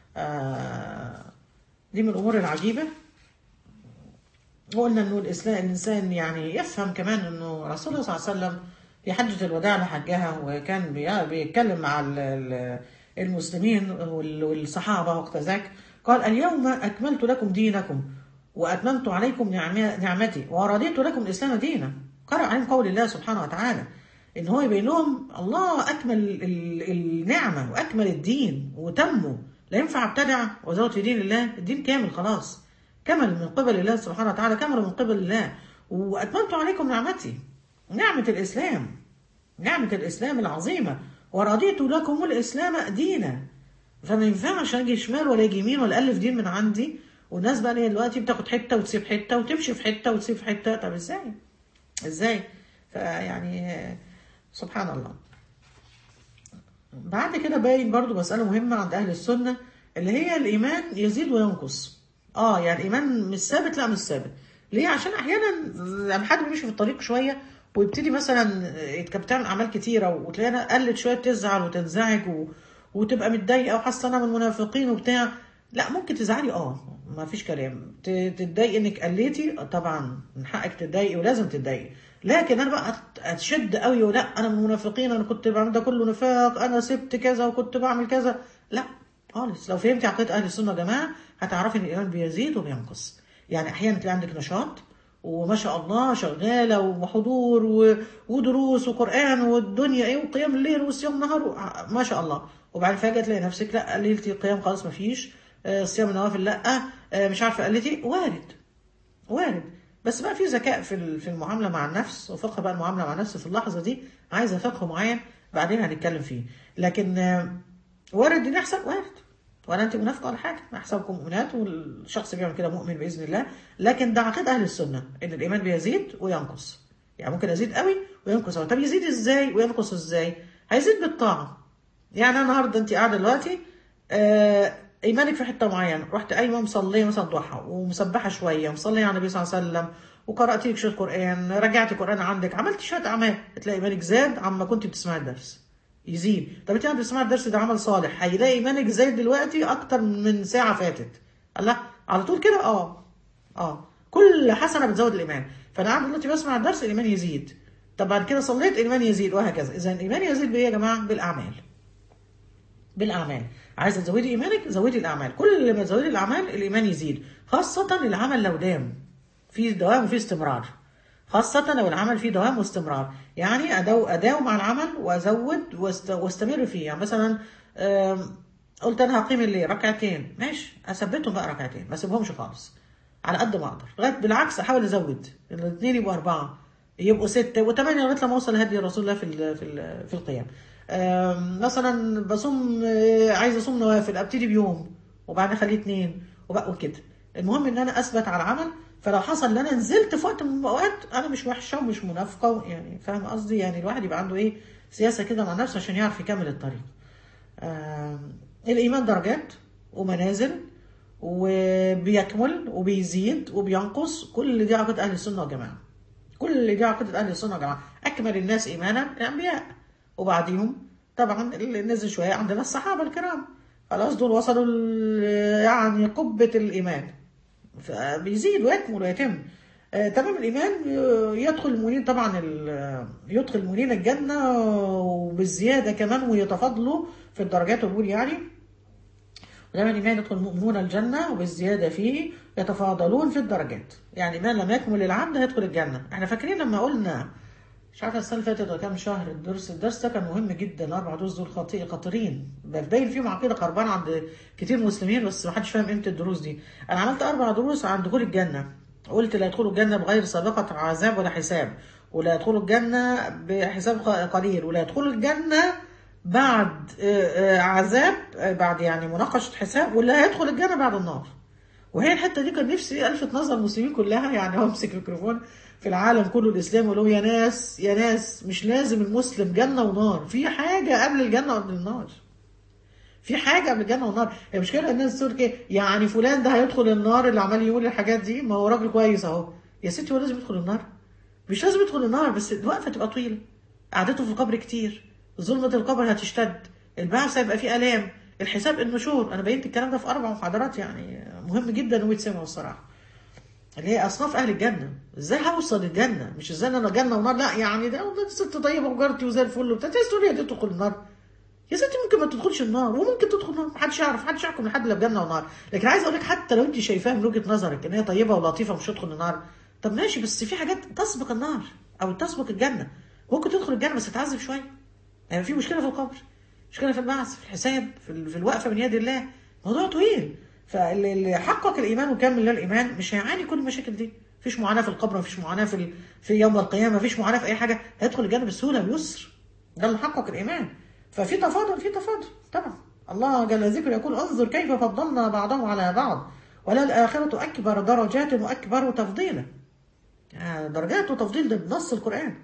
آه، دي من الأمور العجيبة وقلنا انه الاسلام الانسان يعني يفهم كمان انه رسول الله صلى الله عليه وسلم في حجة الوداع اللي حجها وكان بي- بيتكلم مع ال- ال- المسلمين وال- والصحابة وقت ذاك قال اليوم أكملت لكم دينكم وأتممت عليكم نعم- نعمتي ورضيت لكم الإسلام دينا قرأ عليهم قول الله سبحانه وتعالى إن هو يبين لهم الله أكمل ال- النعمة وأكمل الدين وتمه لا ينفع ابتدع وزود في دين الله الدين كامل خلاص كمل من قبل الله سبحانه وتعالى كمل من قبل الله وأتممت عليكم نعمتي نعمة الإسلام نعمة الإسلام العظيمة ورضيت لكم الإسلام دينا فما ينفعش أجي شمال ولا أجي يمين ولا ألف دين من عندي والناس بقى هي دلوقتي بتاخد حتة وتسيب حتة وتمشي في حتة وتسيب في حتة طب إزاي؟ إزاي؟ فيعني آه، سبحان الله بعد كده باين برضو مسألة مهمة عند أهل السنة اللي هي الإيمان يزيد وينقص اه يعني الإيمان مش ثابت لا مش ثابت ليه عشان أحيانا لما حد بيمشي في الطريق شوية ويبتدي مثلا يتك- بتعمل أعمال كتيرة وتلاقيها قلت شوية تزعل وتنزعج و... وتبقى متضايقة وحاسة أنا من المنافقين وبتاع لا ممكن تزعلي اه ما فيش كلام ت- تتضايقي انك قليتي آه، طبعا من حقك تتضايقي ولازم تتضايقي لكن انا بقى أت- اتشد قوي ولا انا من المنافقين انا كنت بعمل ده كله نفاق انا سبت كذا وكنت بعمل كذا لا خالص لو فهمتي عقيده اهل السنه يا جماعه هتعرفي ان الايمان بيزيد وبينقص يعني احيانا تلاقي عندك نشاط وما شاء الله شغاله وحضور و... ودروس وقران والدنيا ايه وقيام الليل وصيام نهار و... ما شاء الله وبعدين فجاه تلاقي نفسك لا قللتي قيام خلاص ما فيش آه، صيام النوافل لا آه، مش عارفه قلتي وارد وارد بس بقى في ذكاء في ال- في المعامله مع النفس وفقه بقى المعامله مع النفس في اللحظه دي عايزه فقه معين بعدين هنتكلم فيه لكن آه، وارد ان يحصل وارد ولا انت منافقه ولا حاجه احسبكم مؤمنات والشخص بيعمل كده مؤمن باذن الله لكن ده عقيده اهل السنه ان الايمان بيزيد وينقص يعني ممكن يزيد قوي وينقص قوي طب يزيد ازاي وينقص ازاي هيزيد بالطاعه يعني أنا النهارده انت قاعده دلوقتي آه ايمانك في حته معينه رحت قايمه مصليه مثلا ضحى ومسبحه شويه مصليه على النبي صلى الله عليه وسلم وقرات لك شويه قران رجعت قران عندك عملت شويه اعمال تلاقي ايمانك زاد عما كنت بتسمعي الدرس يزيد طب انت قاعده بتسمعي الدرس ده عمل صالح هيلاقي ايمانك زايد دلوقتي اكتر من ساعه فاتت الله على طول كده اه اه كل حسنه بتزود الايمان فانا قاعد دلوقتي بسمع الدرس الايمان يزيد طب بعد كده صليت الايمان يزيد وهكذا اذا الايمان يزيد بايه يا جماعه بالاعمال بالاعمال عايزه تزودي ايمانك زودي الاعمال كل ما تزودي الاعمال الايمان يزيد خاصه العمل لو دام في دوام وفي استمرار خاصة لو العمل فيه دوام واستمرار يعني أداو أداوم مع العمل وأزود واست- واستمر فيه يعني مثلا آم، قلت أنا هقيم الليل ركعتين ماشي أثبتهم بقى ركعتين ما أسيبهمش خالص على قد ما أقدر لغاية بالعكس أحاول أزود الاثنين يبقوا أربعة يبقوا ستة وثمانية لغاية لما أوصل لهدي رسول الله في ال في ال في القيام آم، مثلا بصوم آه، عايز أصوم نوافل أبتدي بيوم وبعدين أخليه اثنين وبقى وكده المهم ان انا اثبت على العمل فلو حصل ان انا نزلت في وقت من الاوقات انا مش وحشه ومش منافقه يعني فاهم قصدي يعني الواحد يبقى عنده ايه سياسه كده مع نفسه عشان يعرف يكمل الطريق آم، الايمان درجات ومنازل وبيكمل وبيزيد وبينقص كل دي عقيده اهل السنه والجماعه كل دي عقيده اهل السنه والجماعه اكمل الناس ايمانا الانبياء وبعديهم طبعا اللي نزل شويه عندنا الصحابه الكرام خلاص دول وصلوا ل- يعني قبه الايمان فبيزيد ويكمل ويتم آه، تمام الايمان آه، يدخل المؤمنين طبعا ال- يدخل المؤمنين الجنه وبالزياده كمان ويتفاضلوا في الدرجات والنور يعني ودايما الإيمان يدخل المؤمنون الجنة وبالزيادة فيه يتفاضلون في الدرجات يعني ما لم يكمل العبد هيدخل الجنة احنا فاكرين لما قلنا مش عارفه السنه اللي فاتت ولا كام شهر الدرس الدرس ده كان مهم جدا الاربع دروس دول خطير خطيرين باين فيهم عقيده خربانه عند كتير مسلمين بس ما حدش فاهم قيمه الدروس دي انا عملت اربع دروس عن دخول الجنه قلت لا يدخلوا الجنه بغير سابقه عذاب ولا حساب ولا يدخلوا الجنه بحساب قليل ولا يدخلوا الجنه بعد آه، آه، عذاب آه، بعد يعني مناقشه حساب ولا هيدخل الجنه بعد النار وهي الحته دي كان نفسي الفت نظر المسلمين كلها يعني هو امسك الميكروفون في العالم كله الاسلام يقول لهم يا ناس يا ناس مش لازم المسلم جنه ونار في حاجه قبل الجنه وقبل النار في حاجه قبل الجنه والنار هي مش كده الناس تقول كده يعني فلان ده هيدخل النار اللي عمال يقول الحاجات دي ما هو راجل كويس اهو يا ستي هو لازم يدخل النار مش لازم يدخل النار بس الوقفه تبقى طويله قعدته في القبر كتير ظلمه القبر هتشتد البعث هيبقى فيه الام الحساب النشور انا بينت الكلام ده في اربع محاضرات يعني مهم جدا ويتسمع الصراحه اللي هي اصناف اهل الجنه ازاي هوصل الجنه مش ازاي انا جنه ونار لا يعني ده ده ست طيبه وجارتي وزي الفل وبتاع تقول لي دي تدخل النار يا ستي ممكن ما تدخلش النار وممكن تدخل النار محدش يعرف محدش يحكم لحد لا بجنه ونار لكن عايز اقول لك حتى لو انت شايفاها من وجهه نظرك ان هي طيبه ولطيفه مش هتدخل النار طب ماشي بس في حاجات تسبق النار او تسبق الجنه ممكن تدخل الجنه بس تتعذب شويه يعني في مشكله في القبر مشكله في البعث في الحساب في, ال- في الوقفه من يد الله موضوع طويل فاللي حقق الايمان وكمل له الايمان مش هيعاني كل المشاكل دي مفيش معاناه في القبر مفيش معاناه في ال... في يوم القيامه مفيش معاناه في اي حاجه هيدخل الجنه بسهوله بيسر ده اللي حقق الايمان ففي تفاضل في تفاضل طبعا الله جل ذكره يقول انظر كيف فضلنا بعضهم على بعض ولا الآخرة أكبر درجات وأكبر تفضيلا يعني درجات وتفضيل ده بنص القرآن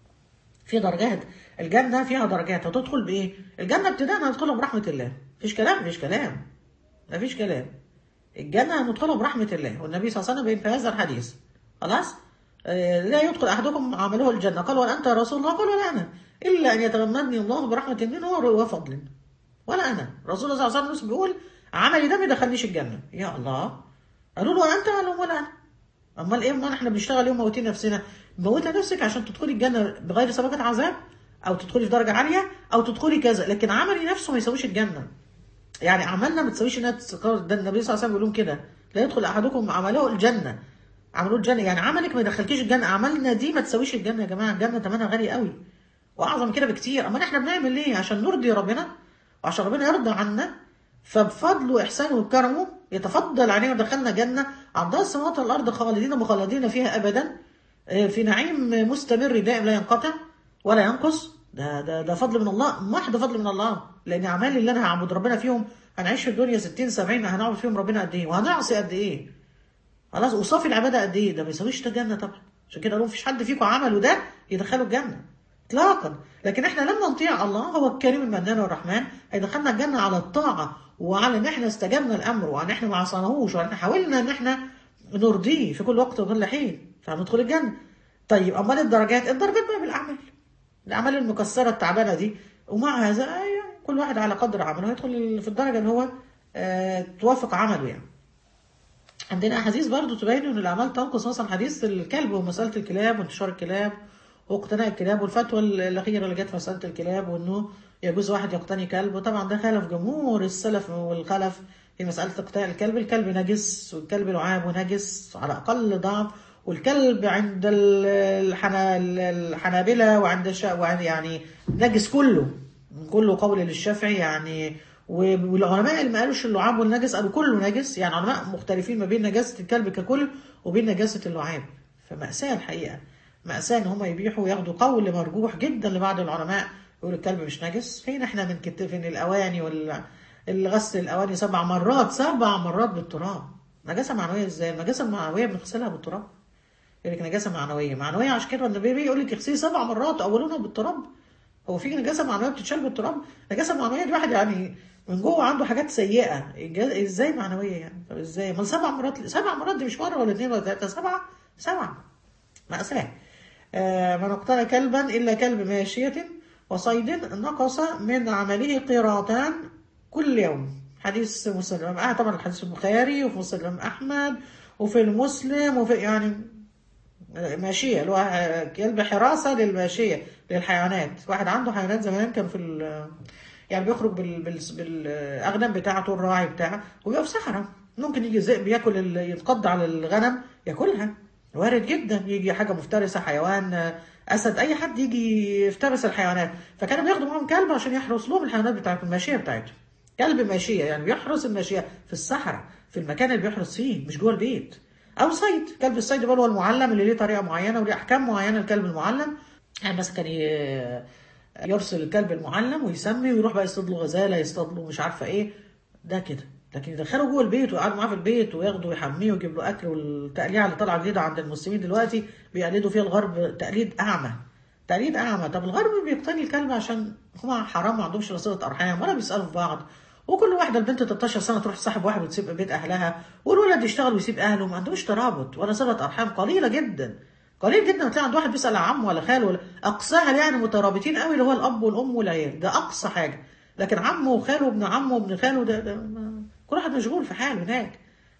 في درجات الجنة فيها درجات هتدخل بإيه؟ الجنة ابتداء هندخلها برحمة الله مفيش كلام مفيش كلام مفيش كلام الجنة هندخلها برحمة الله والنبي صلى الله عليه وسلم بين في هذا الحديث خلاص آه، لا يدخل أحدكم عمله الجنة قال ولا أنت يا رسول الله قال ولا أنا إلا أن يتغمدني الله برحمة منه وفضل ولا أنا رسول الله صلى الله عليه وسلم بيقول عملي ده ما يدخلنيش الجنة يا الله قالوا له ولا أنت قال لهم ولا أنا امال ايه امال احنا بنشتغل يوم موتين نفسنا موتي نفسك عشان تدخلي الجنه بغير سابقه عذاب او تدخلي في درجه عاليه او تدخلي كذا لكن عملي نفسه ما يساويش الجنه يعني عملنا ما تساويش انها تستقر ده النبي صلى الله عليه وسلم بيقول لهم كده لا يدخل احدكم عمله الجنه عملوا الجنه يعني عملك ما يدخلكيش الجنه عملنا دي ما تساويش الجنه يا جماعه الجنه ثمنها غالي قوي واعظم من كده بكتير امال احنا بنعمل ليه عشان نرضي ربنا وعشان ربنا يرضى عنا فبفضله واحسانه وكرمه يتفضل علينا ودخلنا جنه عرضها السماوات والارض خالدين مخلدين فيها ابدا آه، في نعيم مستمر دائم لا ينقطع ولا ينقص ده ده ده فضل من الله محض فضل من الله لان اعمال اللي انا هعبد ربنا فيهم هنعيش في الدنيا 60 70 هنعبد فيهم ربنا قد ايه وهنعصي قد ايه خلاص وصافي العباده قد ايه ده ما يساويش ده جنه طبعا عشان كده قالوا مفيش حد فيكم عمله ده يدخله الجنه اطلاقا لكن احنا لما نطيع الله هو الكريم المنان والرحمن هيدخلنا الجنه على الطاعه وعلى ان احنا استجبنا الامر وان احنا ما عصيناهوش وان احنا حاولنا ان احنا نرضيه في كل وقت وكل حين فهندخل الجنه طيب امال الدرجات الدرجات بقى بالاعمال الاعمال المكسره التعبانه دي ومع هذا أيوة، كل واحد على قدر عمله هيدخل في الدرجه اللي هو آه توافق عمله يعني عندنا احاديث برضو تبين ان الاعمال تنقص مثلا حديث الكلب ومساله الكلاب وانتشار الكلاب واقتناء الكلاب والفتوى الاخيره اللي جت في مساله الكلاب وانه يجوز واحد يقتني كلب وطبعا ده خالف جمهور السلف والخلف في مساله اقتناء الكلب الكلب نجس والكلب لعاب ونجس على اقل ضعف والكلب عند ال- الحنا الحنابلة وعند الشا وعند يعني نجس كله كله قول للشافعي يعني و- والعلماء اللي ما قالوش اللعاب والنجس قالوا كله نجس يعني علماء مختلفين ما بين نجاسة الكلب ككل وبين نجاسة اللعاب فمأساة الحقيقة مأساة ان هم يبيحوا وياخدوا قول مرجوح جدا لبعض العلماء يقول الكلب مش نجس فين احنا من كتف ان الاواني وال الغسل الاواني سبع مرات سبع مرات بالتراب نجاسة معنوية ازاي النجاسة المعنوية بنغسلها بالتراب يقول لك نجاسة معنوية معنوية عشان كده النبي بيقول لك اغسلي سبع مرات اولونها بالتراب هو في نجاسة معنوية بتتشال بالتراب نجاسة معنوية دي واحد يعني من جوه عنده حاجات سيئة إجا- ازاي معنوية يعني طب ازاي ما سبع مرات سبع مرات دي مش مرة ولا اثنين ولا ثلاثة سبعة سبعة مأساة آه، من اقتنى كلبا إلا كلب ماشية وصيد نقص من عمله قيراطان كل يوم حديث مسلم آه طبعا الحديث البخاري وفي مسلم أحمد وفي المسلم وفي يعني ماشية اللي هو كلب حراسة للماشية للحيوانات واحد عنده حيوانات زمان كان في ال يعني بيخرج بال... بال... بالأغنام بتاعته الراعي بتاعه ويبقى في صحراء ممكن يجي ذئب ياكل ال... يتقضى على الغنم ياكلها وارد جدا يجي حاجة مفترسة حيوان أسد أي حد يجي يفترس الحيوانات فكانوا بياخدوا معاهم كلب عشان يحرس لهم الحيوانات بتاعتهم الماشية بتاعتهم كلب ماشية يعني بيحرس الماشية في الصحراء في المكان اللي بيحرس فيه مش جوه البيت او صيد كلب الصيد بقى هو المعلم اللي ليه طريقه معينه وليه احكام معينه الكلب المعلم يعني مثلا كان ي- يرسل الكلب المعلم ويسمي ويروح بقى يصطاد له غزاله يصطاد له مش عارفه ايه ده كده لكن يدخله جوه البيت ويقعدوا معاه في البيت وياخده ويحميه ويجيب له اكل والتقليعه اللي طالعه جديده عند المسلمين دلوقتي بيقلدوا فيها الغرب تقليد اعمى تقليد اعمى طب الغرب بيقتني الكلب عشان هما حرام ما عندهمش صله ارحام ولا بيسالوا في بعض وكل واحده البنت 13 سنه تروح تصاحب واحد وتسيب بيت اهلها والولد يشتغل ويسيب اهله ما عندهمش ترابط ولا صله ارحام قليله جدا قليل جدا تلاقي عند واحد بيسال على عمه ولا خاله ولا اقصاها يعني مترابطين قوي اللي هو الاب والام والعيال ده اقصى حاجه لكن عمه وخاله وابن عمه وابن خاله ده, ده ما- كل واحد مشغول في حاله هناك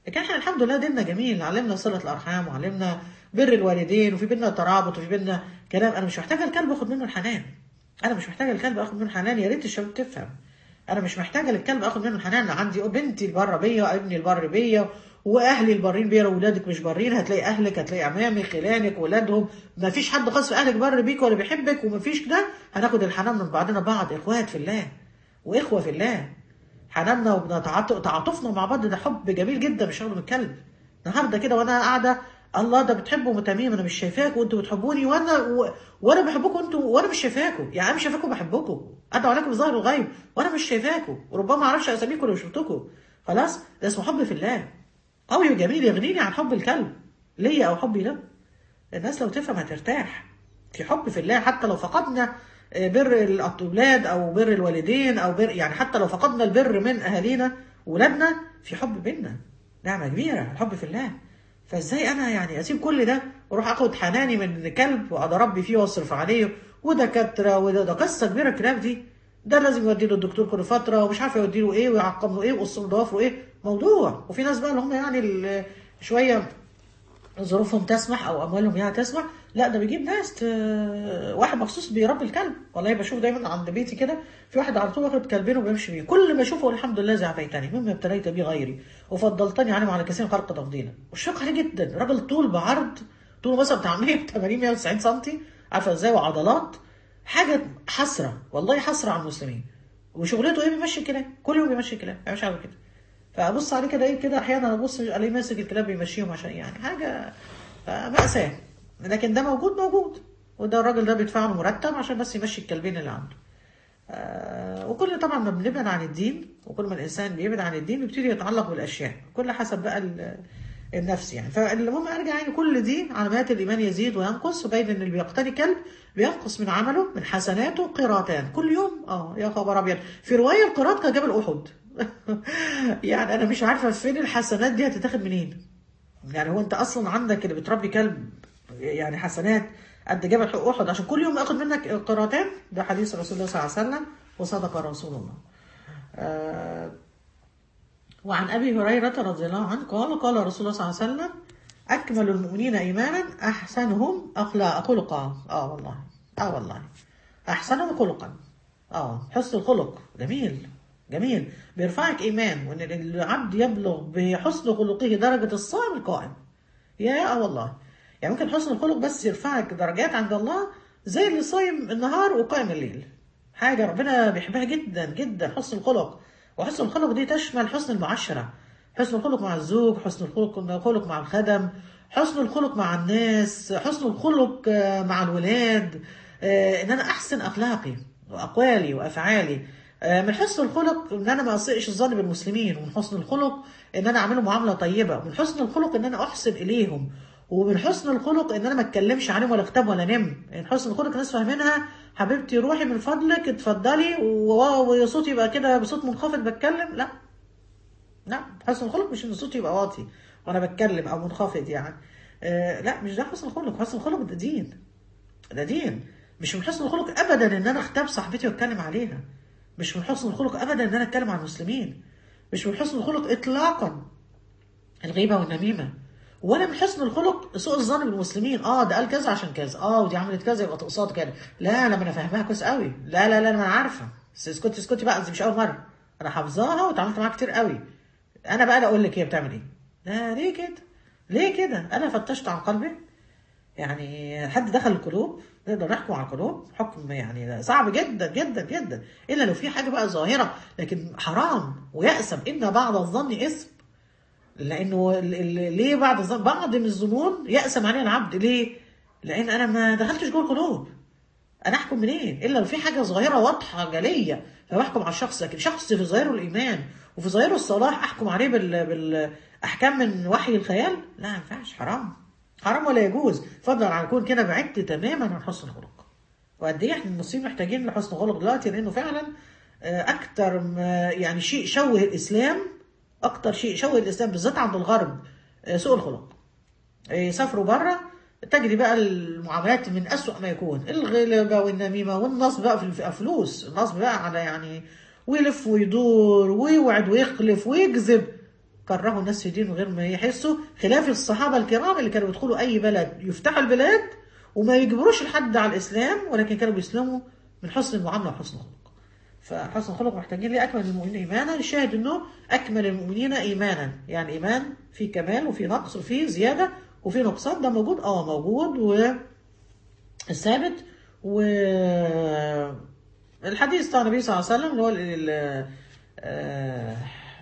لكن احنا الحمد لله ديننا جميل علمنا صله الارحام وعلمنا بر الوالدين وفي بينا ترابط وفي بينا كلام انا مش محتاجه الكلب اخد منه الحنان انا مش محتاجه الكلب اخد منه الحنان يا ريت الشباب تفهم انا مش محتاجه للكلب اخد منه الحنان أنا عندي بنتي البره بيا وابني البر بيا واهلي البارين بيا واولادك مش بارين هتلاقي اهلك هتلاقي عمامك خلانك ولادهم ما فيش حد خاص في اهلك بر بيك ولا بيحبك وما فيش ده هناخد الحنان من بعضنا بعض اخوات في الله واخوه في الله حناننا وتعاطفنا مع بعض ده حب جميل جدا مش هاخده من الكلب النهارده كده وانا قاعده الله ده بتحبوا تميم انا مش شايفاكم وانتوا بتحبوني وانا و... وانا بحبكم انتوا وانا مش شايفاكم يعني انا مش شايفاكم بحبكم ادعو عليكم بظاهر الغيب وانا مش شايفاكم وربما ما اعرفش اساميكم لو شفتكم خلاص ده اسمه حب في الله قوي وجميل يغنيني عن حب الكلب ليا او حبي له الناس لو تفهم هترتاح في حب في الله حتى لو فقدنا بر الاولاد او بر الوالدين او بر يعني حتى لو فقدنا البر من اهالينا ولادنا في حب بينا نعمه كبيره الحب في الله فازاي انا يعني اسيب كل ده واروح اخد حناني من كلب واقعد اربي فيه واصرف عليه ودكاتره وده ده قصه كبيره الكلاب دي ده لازم يودي له الدكتور كل فتره ومش عارف يودي له ايه ويعقم له ايه ويقص له ضوافره ايه موضوع وفي ناس بقى اللي هم يعني شويه ظروفهم تسمح او اموالهم يعني تسمح لا ده بيجيب ناس ت... واحد مخصوص بيربي الكلب والله بشوف دايما عند بيتي كده في واحد على طول واخد كلبين وبيمشي بيه كل ما اشوفه الحمد لله زعفيتني مما ابتليت به غيري وفضلتني عنهم على كثير خلق تفضيلا والشق عليه جدا راجل طول بعرض طوله مثلا بتاع 180 190 سم عارفه ازاي وعضلات حاجه حسره والله حسره على المسلمين وشغلته ايه بيمشي الكلاب كل يوم بيمشي الكلاب مش عارف كده فابص عليه كده ايه كده احيانا ابص الاقيه ماسك الكلاب بيمشيهم عشان يعني حاجه مأساة لكن ده موجود موجود وده الراجل ده بيدفع له مرتب عشان بس يمشي الكلبين اللي عنده آه وكل طبعا ما بنبعد عن الدين وكل ما الانسان بيبعد عن الدين بيبتدي يتعلق بالاشياء كل حسب بقى النفس يعني فالمهم ارجع يعني كل دي علامات الايمان يزيد وينقص وبين ان اللي بيقتني كلب بينقص من عمله من حسناته قيراتان كل يوم اه يا خبر ابيض في روايه القيرات كجبل احد يعني انا مش عارفه فين الحسنات دي هتتاخد منين يعني هو انت اصلا عندك اللي بتربي كلب يعني حسنات قد جبل احد عشان كل يوم اخد منك قيراتان ده حديث رسول الله صلى الله عليه وسلم وصدق رسول الله آه وعن ابي هريره رضي الله عنه قال قال رسول الله صلى الله عليه وسلم اكمل المؤمنين ايمانا احسنهم اخلاق خلقا اه والله اه والله احسنهم خلقا اه حسن الخلق جميل جميل بيرفعك ايمان وان العبد يبلغ بحسن خلقه درجه الصائم القائم يا اه والله يعني ممكن حسن الخلق بس يرفعك درجات عند الله زي اللي صايم النهار وقائم الليل حاجه ربنا بيحبها جدا جدا حسن الخلق وحسن الخلق دي تشمل حسن المعاشره حسن الخلق مع الزوج حسن الخلق الخلق مع الخدم حسن الخلق مع الناس حسن الخلق مع الولاد ان انا احسن اخلاقي واقوالي وافعالي من حسن الخلق ان انا ما اسيئش الظن بالمسلمين ومن حسن الخلق ان انا اعملهم معامله طيبه ومن حسن الخلق ان انا احسن اليهم ومن حسن الخلق ان انا ما اتكلمش عليهم ولا اكتب ولا نم يعني حسن الخلق الناس فاهمينها حبيبتي روحي من فضلك اتفضلي وصوتي يبقى كده بصوت منخفض بتكلم لا لا حسن الخلق مش ان صوتي يبقى واطي وانا بتكلم او منخفض يعني آه لا مش ده حسن الخلق حسن الخلق ده دين ده دين مش من حسن الخلق ابدا ان انا اختاب صاحبتي واتكلم عليها مش من حسن الخلق ابدا ان انا اتكلم عن المسلمين مش من حسن الخلق اطلاقا الغيبه والنميمه ولا من حسن الخلق سوء الظن بالمسلمين اه ده قال كذا عشان كذا اه ودي عملت كذا يبقى تقصاد كده لا لا ما انا فاهماها كويس قوي لا لا لا انا عارفه بس اسكتي اسكتي بقى دي مش اول مره انا حافظاها واتعاملت معاها كتير قوي انا بقى اقول لك هي بتعمل ايه لا ليه كده ليه كده انا فتشت عن قلبي يعني حد دخل القلوب نقدر نحكم على القلوب حكم يعني صعب جدا جدا جدا الا لو في حاجه بقى ظاهره لكن حرام ويأسم ان بعض الظن اثم لانه ليه بعض الظن بعض من الظنون يأسم عليه العبد ليه؟ لان انا ما دخلتش جوه القلوب انا احكم منين؟ الا لو في حاجه ظاهره واضحه جليه فبحكم على الشخص لكن شخص في ظاهره الايمان وفي ظاهره الصلاح احكم عليه بال... بالاحكام من وحي الخيال لا ما ينفعش حرام حرام ولا يجوز فضلا عن يكون كده بعدت تماما عن حسن الخلق وقد ايه احنا المسلمين محتاجين لحسن خلق دلوقتي لانه فعلا اكتر ما يعني شيء شوه الاسلام اكتر شيء شوه الاسلام بالذات عند الغرب سوء الخلق يسافروا بره تجري بقى المعاملات من أسوأ ما يكون الغلبة والنميمة والنصب بقى في فلوس النصب بقى على يعني ويلف ويدور ويوعد ويخلف ويكذب كرهوا الناس في دين من غير ما يحسوا خلاف الصحابه الكرام اللي كانوا يدخلوا اي بلد يفتحوا البلاد وما يجبروش الحد على الاسلام ولكن كانوا بيسلموا من حسن المعامله وحسن الخلق فحسن الخلق محتاجين لأكمل المؤمنين إيمانا الشاهد أنه أكمل المؤمنين إيمانا يعني إيمان في كمال وفي نقص وفي زيادة وفي نقصان ده موجود اه موجود والثابت و الحديث بتاع النبي صلى الله عليه وسلم اللي هو ال- ال- آه،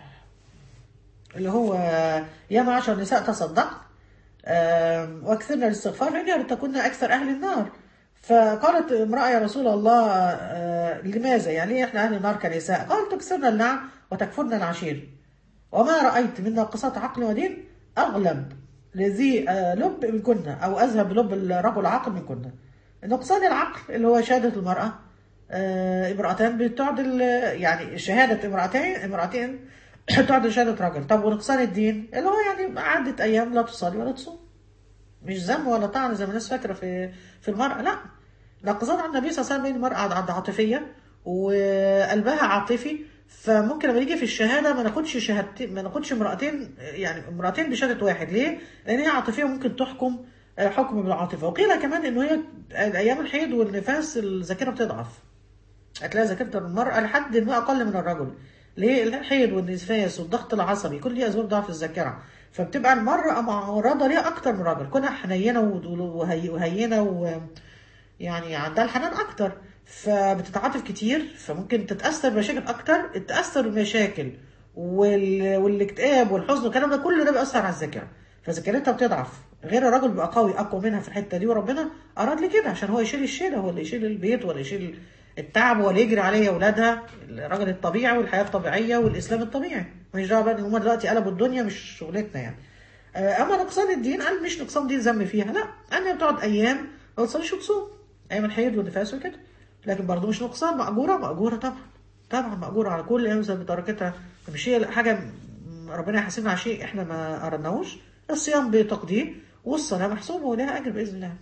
اللي هو يا معشر النساء تصدقن آم، واكثرنا الاستغفار فإنها تكون أكثر أهل النار فقالت امرأة يا رسول الله آه، لماذا يعني ليه احنا أهل النار كنساء قال تكسرنا اللعن وتكفرنا العشير وما رأيت من ناقصات عقل ودين أغلب لذي آه، لب منكن أو أذهب لب الرجل عاقل منكن نقصان العقل اللي هو شهادة المرأة آه، امرأتان بتعدل يعني شهادة امرأتين امرأتين تعدل شهادة رجل طب ونقصان الدين اللي هو يعني عدة أيام لا تصلي ولا تصوم مش ذم ولا طعن زي ما الناس فاكرة في في المرأة لا نقصان عن النبي صلى الله عليه وسلم المرأة عند عاطفية وقلبها عاطفي فممكن لما يجي في الشهادة ما ناخدش شهادتين ما ناخدش امرأتين يعني امرأتين بشهادة واحد ليه؟ لأن هي عاطفية ممكن تحكم آه، حكم بالعاطفة وقيل كمان إن هي أيام الحيض والنفاس الذاكرة بتضعف هتلاقي ذاكرة المرأة لحد ما أقل من الرجل ليه الحيض والنفاس والضغط العصبي كل دي أسباب ضعف الذاكرة فبتبقى المرأة معرضة ليها أكتر من الرجل كونها حنينة وهي- وهينة و يعني عندها الحنان أكتر فبتتعاطف كتير فممكن تتأثر بمشاكل أكتر تتأثر بمشاكل وال... والاكتئاب والحزن والكلام ده كله ده بيأثر على الذاكرة فذاكرتها بتضعف غير الراجل بيبقى قوي أقوى منها في الحتة دي وربنا أراد لي كده عشان هو يشيل الشيلة هو اللي يشيل البيت ولا يشيل التعب ولا يجري عليه أولادها الراجل الطبيعي والحياة الطبيعية والإسلام الطبيعي ماليش دعوة بقى إن هما دلوقتي قلبوا الدنيا مش شغلتنا يعني آه، أما نقصان الدين قال مش نقصان دين ذم فيها لا أنا بتقعد أيام ما تصليش وتصوم أيام الحيض والنفاس وكده لكن برضه مش نقصان مأجورة مأجورة طبعا طبعا مأجورة على كل يوم بتركتها مش هي حاجة م- ربنا يحاسبنا على شيء احنا ما أردناهوش الصيام بتقدير والصلاة محسوبة ولها أجر بإذن الله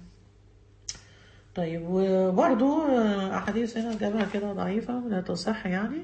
طيب وبرضه آه، أحاديث هنا جابها كده ضعيفة لا تصح يعني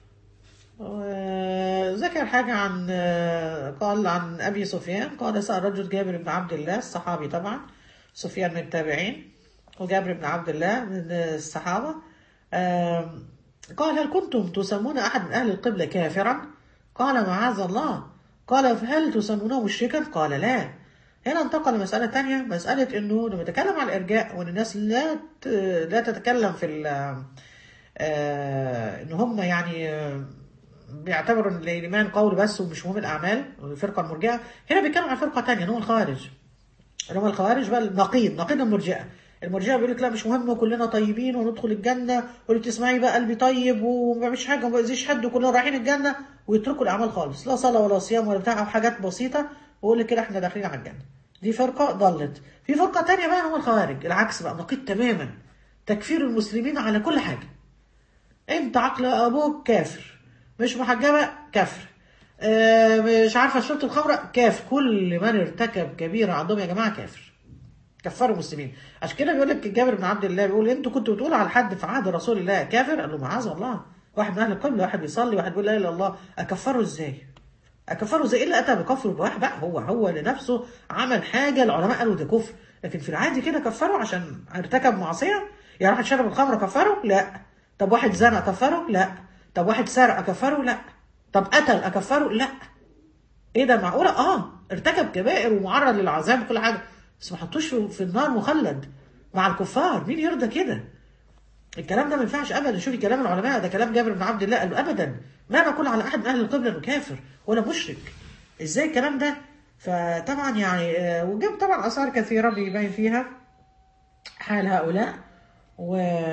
وذكر حاجة عن آه، قال عن أبي سفيان قال سأل رجل جابر بن عبد الله الصحابي طبعا سفيان من التابعين وجابر بن عبد الله من الصحابة آم، قال هل كنتم تسمون أحد من أهل القبلة كافرا قال معاذ الله قال فهل تسمونه مشركا قال لا هنا انتقل لمسألة تانية مسألة انه لما يتكلم عن الارجاء وان الناس لا ت- لا تتكلم في ال- آه، ان هم يعني آه، بيعتبروا ان الايمان قول بس ومش مهم الاعمال الفرقه المرجئه هنا بيتكلم عن فرقه تانية ان هو الخوارج اللي هم الخوارج بقى النقيض نقيض المرجئه المرجئه بيقول لك لا مش مهم وكلنا طيبين وندخل الجنه واللي بتسمعي بقى قلبي طيب وما بعملش حاجه وما باذيش حد وكلنا رايحين الجنه ويتركوا الاعمال خالص لا صلاه ولا صيام ولا بتاع او حاجات بسيطه ويقول لك كده احنا داخلين على الجنه دي فرقه ضلت في فرقه تانية بقى هم الخوارج العكس بقى نقيض تماما تكفير المسلمين على كل حاجه انت عقل ابوك كافر مش محجبه كافر آه، مش عارفه شربت الخمره كافر كل من ارتكب كبيره عندهم يا جماعه كافر كفروا المسلمين عشان كده بيقول لك جابر بن عبد الله بيقول انتوا كنتوا بتقولوا على حد في عهد رسول الله كافر قال له معاذ الله واحد من اهل القبله واحد بيصلي واحد بيقول لا اله الا الله اكفره ازاي اكفره ازاي الا اتى بكفر بواحد بقى هو هو لنفسه عمل حاجه العلماء قالوا ده كفر لكن في العادي كده كفره عشان ارتكب معصيه يعني واحد شرب الخمر كفره لا طب واحد زنى كفره لا طب واحد سرق كفره لا طب قتل اكفره لا ايه ده معقوله اه ارتكب كبائر ومعرض للعذاب وكل حاجه بس ما حطوش في- في النار مخلد مع الكفار مين يرضى كده الكلام ده ما ينفعش ابدا شوفي كلام العلماء ده كلام جابر بن عبد الله قال له ابدا ما نقول على احد من اهل القبله انه كافر ولا مشرك ازاي الكلام ده فطبعا يعني آه، وجاب طبعا اثار كثيره بيبين فيها حال هؤلاء و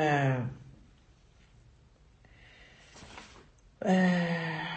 آه،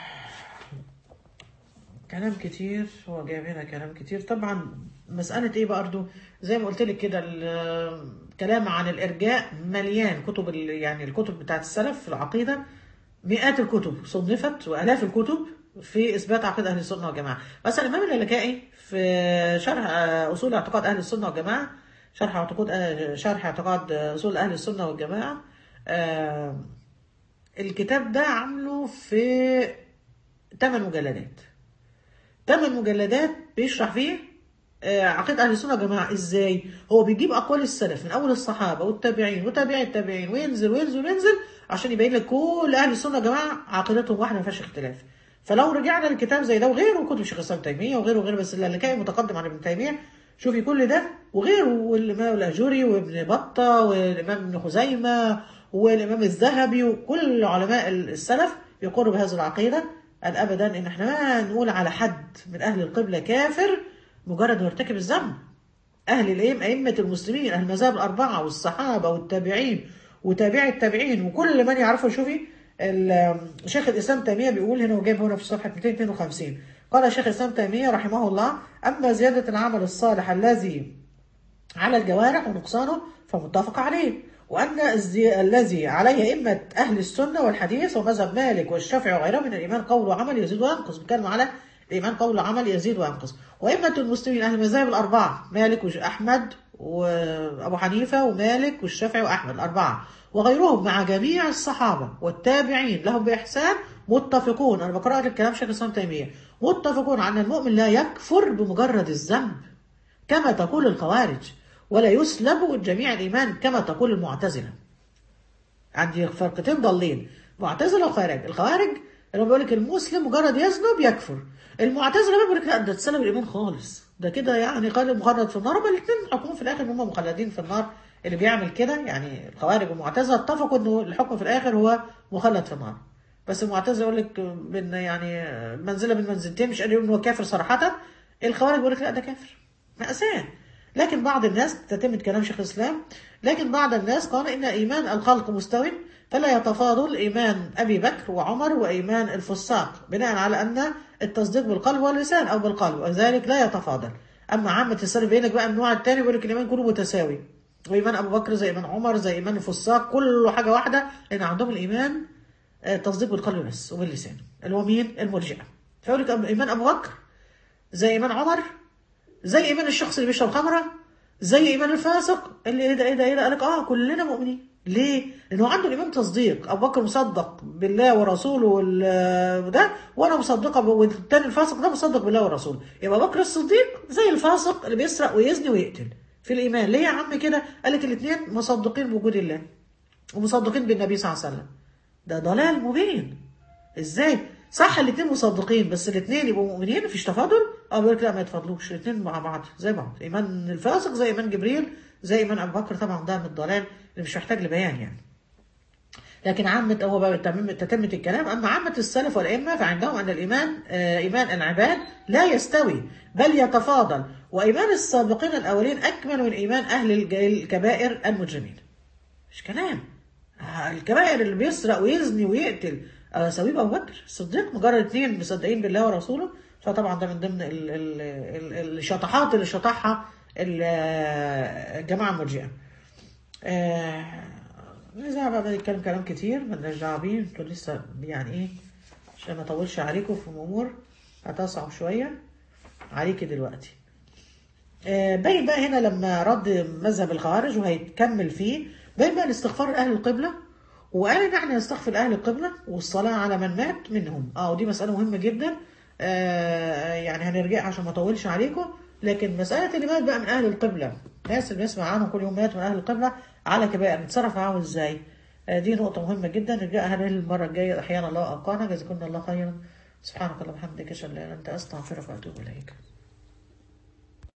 كلام كتير هو جايب هنا كلام كتير طبعا مسألة ايه برضه زي ما قلت لك كده الكلام عن الإرجاء مليان كتب ال- يعني الكتب بتاعت السلف في العقيدة مئات الكتب صنفت وآلاف الكتب في إثبات عقيدة أهل السنة والجماعة مثلا الإمام اللالكائي في شرح آه، أصول اعتقاد أهل السنة والجماعة شرح اعتقاد آه، شرح اعتقاد آه، أصول أهل السنة والجماعة آه، الكتاب ده عامله في ثمان مجلدات ثمان مجلدات بيشرح فيه آه، عقيدة أهل السنة يا جماعة إزاي؟ هو بيجيب أقوال السلف من أول الصحابة والتابعين وتابعي التابعين وينزل وينزل وينزل عشان يبين لك كل أهل السنة يا جماعة عقيدتهم واحدة ما فيهاش اختلاف. فلو رجعنا للكتاب زي ده وغيره كتب شيخ الإسلام تيمية وغيره وغيره بس اللي كان متقدم عن ابن تيمية شوفي كل ده وغيره والإمام الأجوري وابن بطة والإمام ابن خزيمة والإمام الذهبي وكل علماء السلف يقروا بهذه العقيدة قال أبدا إن إحنا ما نقول على حد من أهل القبلة كافر مجرد يرتكب الذنب أهل الأئمة أئمة المسلمين أهل المذاهب الأربعة والصحابة والتابعين وتابعي التابعين وكل من يعرفه شوفي ال- شيخ الإسلام تيمية بيقول هنا وجايب هنا في صفحة 252 قال شيخ الإسلام تيمية رحمه الله أما زيادة العمل الصالح الذي على الجوارح ونقصانه فمتفق عليه وأن الزي... الذي عليه أئمة أهل السنة والحديث ومذهب مالك والشافعي وغيرهم من الإيمان قول وعمل يزيد وينقص بيتكلم على الإيمان قول وعمل يزيد وينقص وأئمة المسلمين أهل المذاهب الأربعة مالك وأحمد وأبو حنيفة ومالك والشافعي وأحمد الأربعة وغيرهم مع جميع الصحابة والتابعين لهم بإحسان متفقون أنا بقرأ لك الكلام شيخ الإسلام تيمية متفقون على أن المؤمن لا يكفر بمجرد الذنب كما تقول الخوارج ولا يسلب جميع الإيمان كما تقول المعتزلة عندي فرقتين ضالين معتزلة وخوارج الخوارج اللي بيقول لك المسلم مجرد يذنب يكفر المعتزلة بقى بيقول لك لا ده تسلب الإيمان خالص ده كده يعني قال مخلد في النار هما الاثنين حكموا في الآخر إن هم مخلدين في النار اللي بيعمل كده يعني الخوارج والمعتزلة اتفقوا إنه الحكم في الآخر هو مخلد في النار بس المعتزلة يقول لك من يعني منزلة من منزلتين مش قادر يقول إن هو كافر صراحة الخوارج بيقول لك لا ده كافر مأساة لكن بعض الناس تتم كلام شيخ الإسلام لكن بعض الناس قال إن إيمان الخلق مستو فلا يتفاضل إيمان أبي بكر وعمر وإيمان الفساق بناء على أن التصديق بالقلب واللسان أو بالقلب وذلك لا يتفاضل أما عامة السلف بينك بقى النوع الثاني بيقول لك الإيمان كله متساوي وإيمان أبو بكر زي إيمان عمر زي إيمان الفساق كله حاجة واحدة لأن عندهم الإيمان آه، تصديق بالقلب بس وباللسان اللي هو مين؟ المرجئة فيقول لك إيمان أبو بكر زي إيمان عمر زي ايمان الشخص اللي بيشرب خمره زي ايمان الفاسق اللي ايه ده ايه ده ايه ده قالك اه كلنا مؤمنين ليه؟ لانه عنده الايمان تصديق ابو بكر مصدق بالله ورسوله وال- وده وانا مصدقه ب- والتاني الفاسق ده مصدق بالله ورسوله يبقى ابو بكر الصديق زي الفاسق اللي بيسرق ويزني ويقتل في الايمان ليه يا عم كده؟ قالك الاثنين مصدقين بوجود الله ومصدقين بالنبي صلى الله عليه وسلم ده ضلال مبين ازاي صح الاثنين مصدقين بس الاثنين يبقوا مؤمنين مفيش تفاضل اه بيقول لك لا ما يتفاضلوش الاثنين مع بعض زي بعض ايمان الفاسق زي ايمان جبريل زي ايمان ابو بكر طبعا ده من الضلال اللي مش محتاج لبيان يعني لكن عامة هو بقى تتمم تتمة الكلام أما عامة السلف والأئمة فعندهم أن الإيمان آه، إيمان العباد لا يستوي بل يتفاضل وإيمان السابقين الأولين أكمل من إيمان أهل الج- الكبائر المجرمين مش كلام آه، الكبائر اللي بيسرق ويزني ويقتل آه، سويب ابو بكر الصديق مجرد اثنين مصدقين بالله ورسوله فطبعا ده من ضمن ال- ال- ال- الشطحات اللي شطحها ال- آه، الجماعه المرجئه. آه، نرجع بقى نتكلم كلام كتير مالناش دعوه بيه انتوا لسه يعني ايه عشان ما اطولش عليكم في امور هتصعب شويه عليكي دلوقتي. آه، باين بقى هنا لما رد مذهب الخوارج وهيكمل فيه باين بقى الاستغفار لاهل القبله وقال ان احنا نستغفر اهل القبله والصلاه على من مات منهم اه ودي مساله مهمه جدا آه يعني هنرجع عشان ما اطولش عليكم لكن مساله اللي مات بقى من اهل القبله الناس اللي بنسمع عنهم كل يوم مات من اهل القبله على كبائر نتصرف معاهم ازاي آه دي نقطه مهمه جدا نرجعها المره الجايه احيانا الله ابقانا جزاكم الله خيرا سبحانك اللهم وبحمدك اشهد ان لا اله الا انت استغفرك واتوب اليك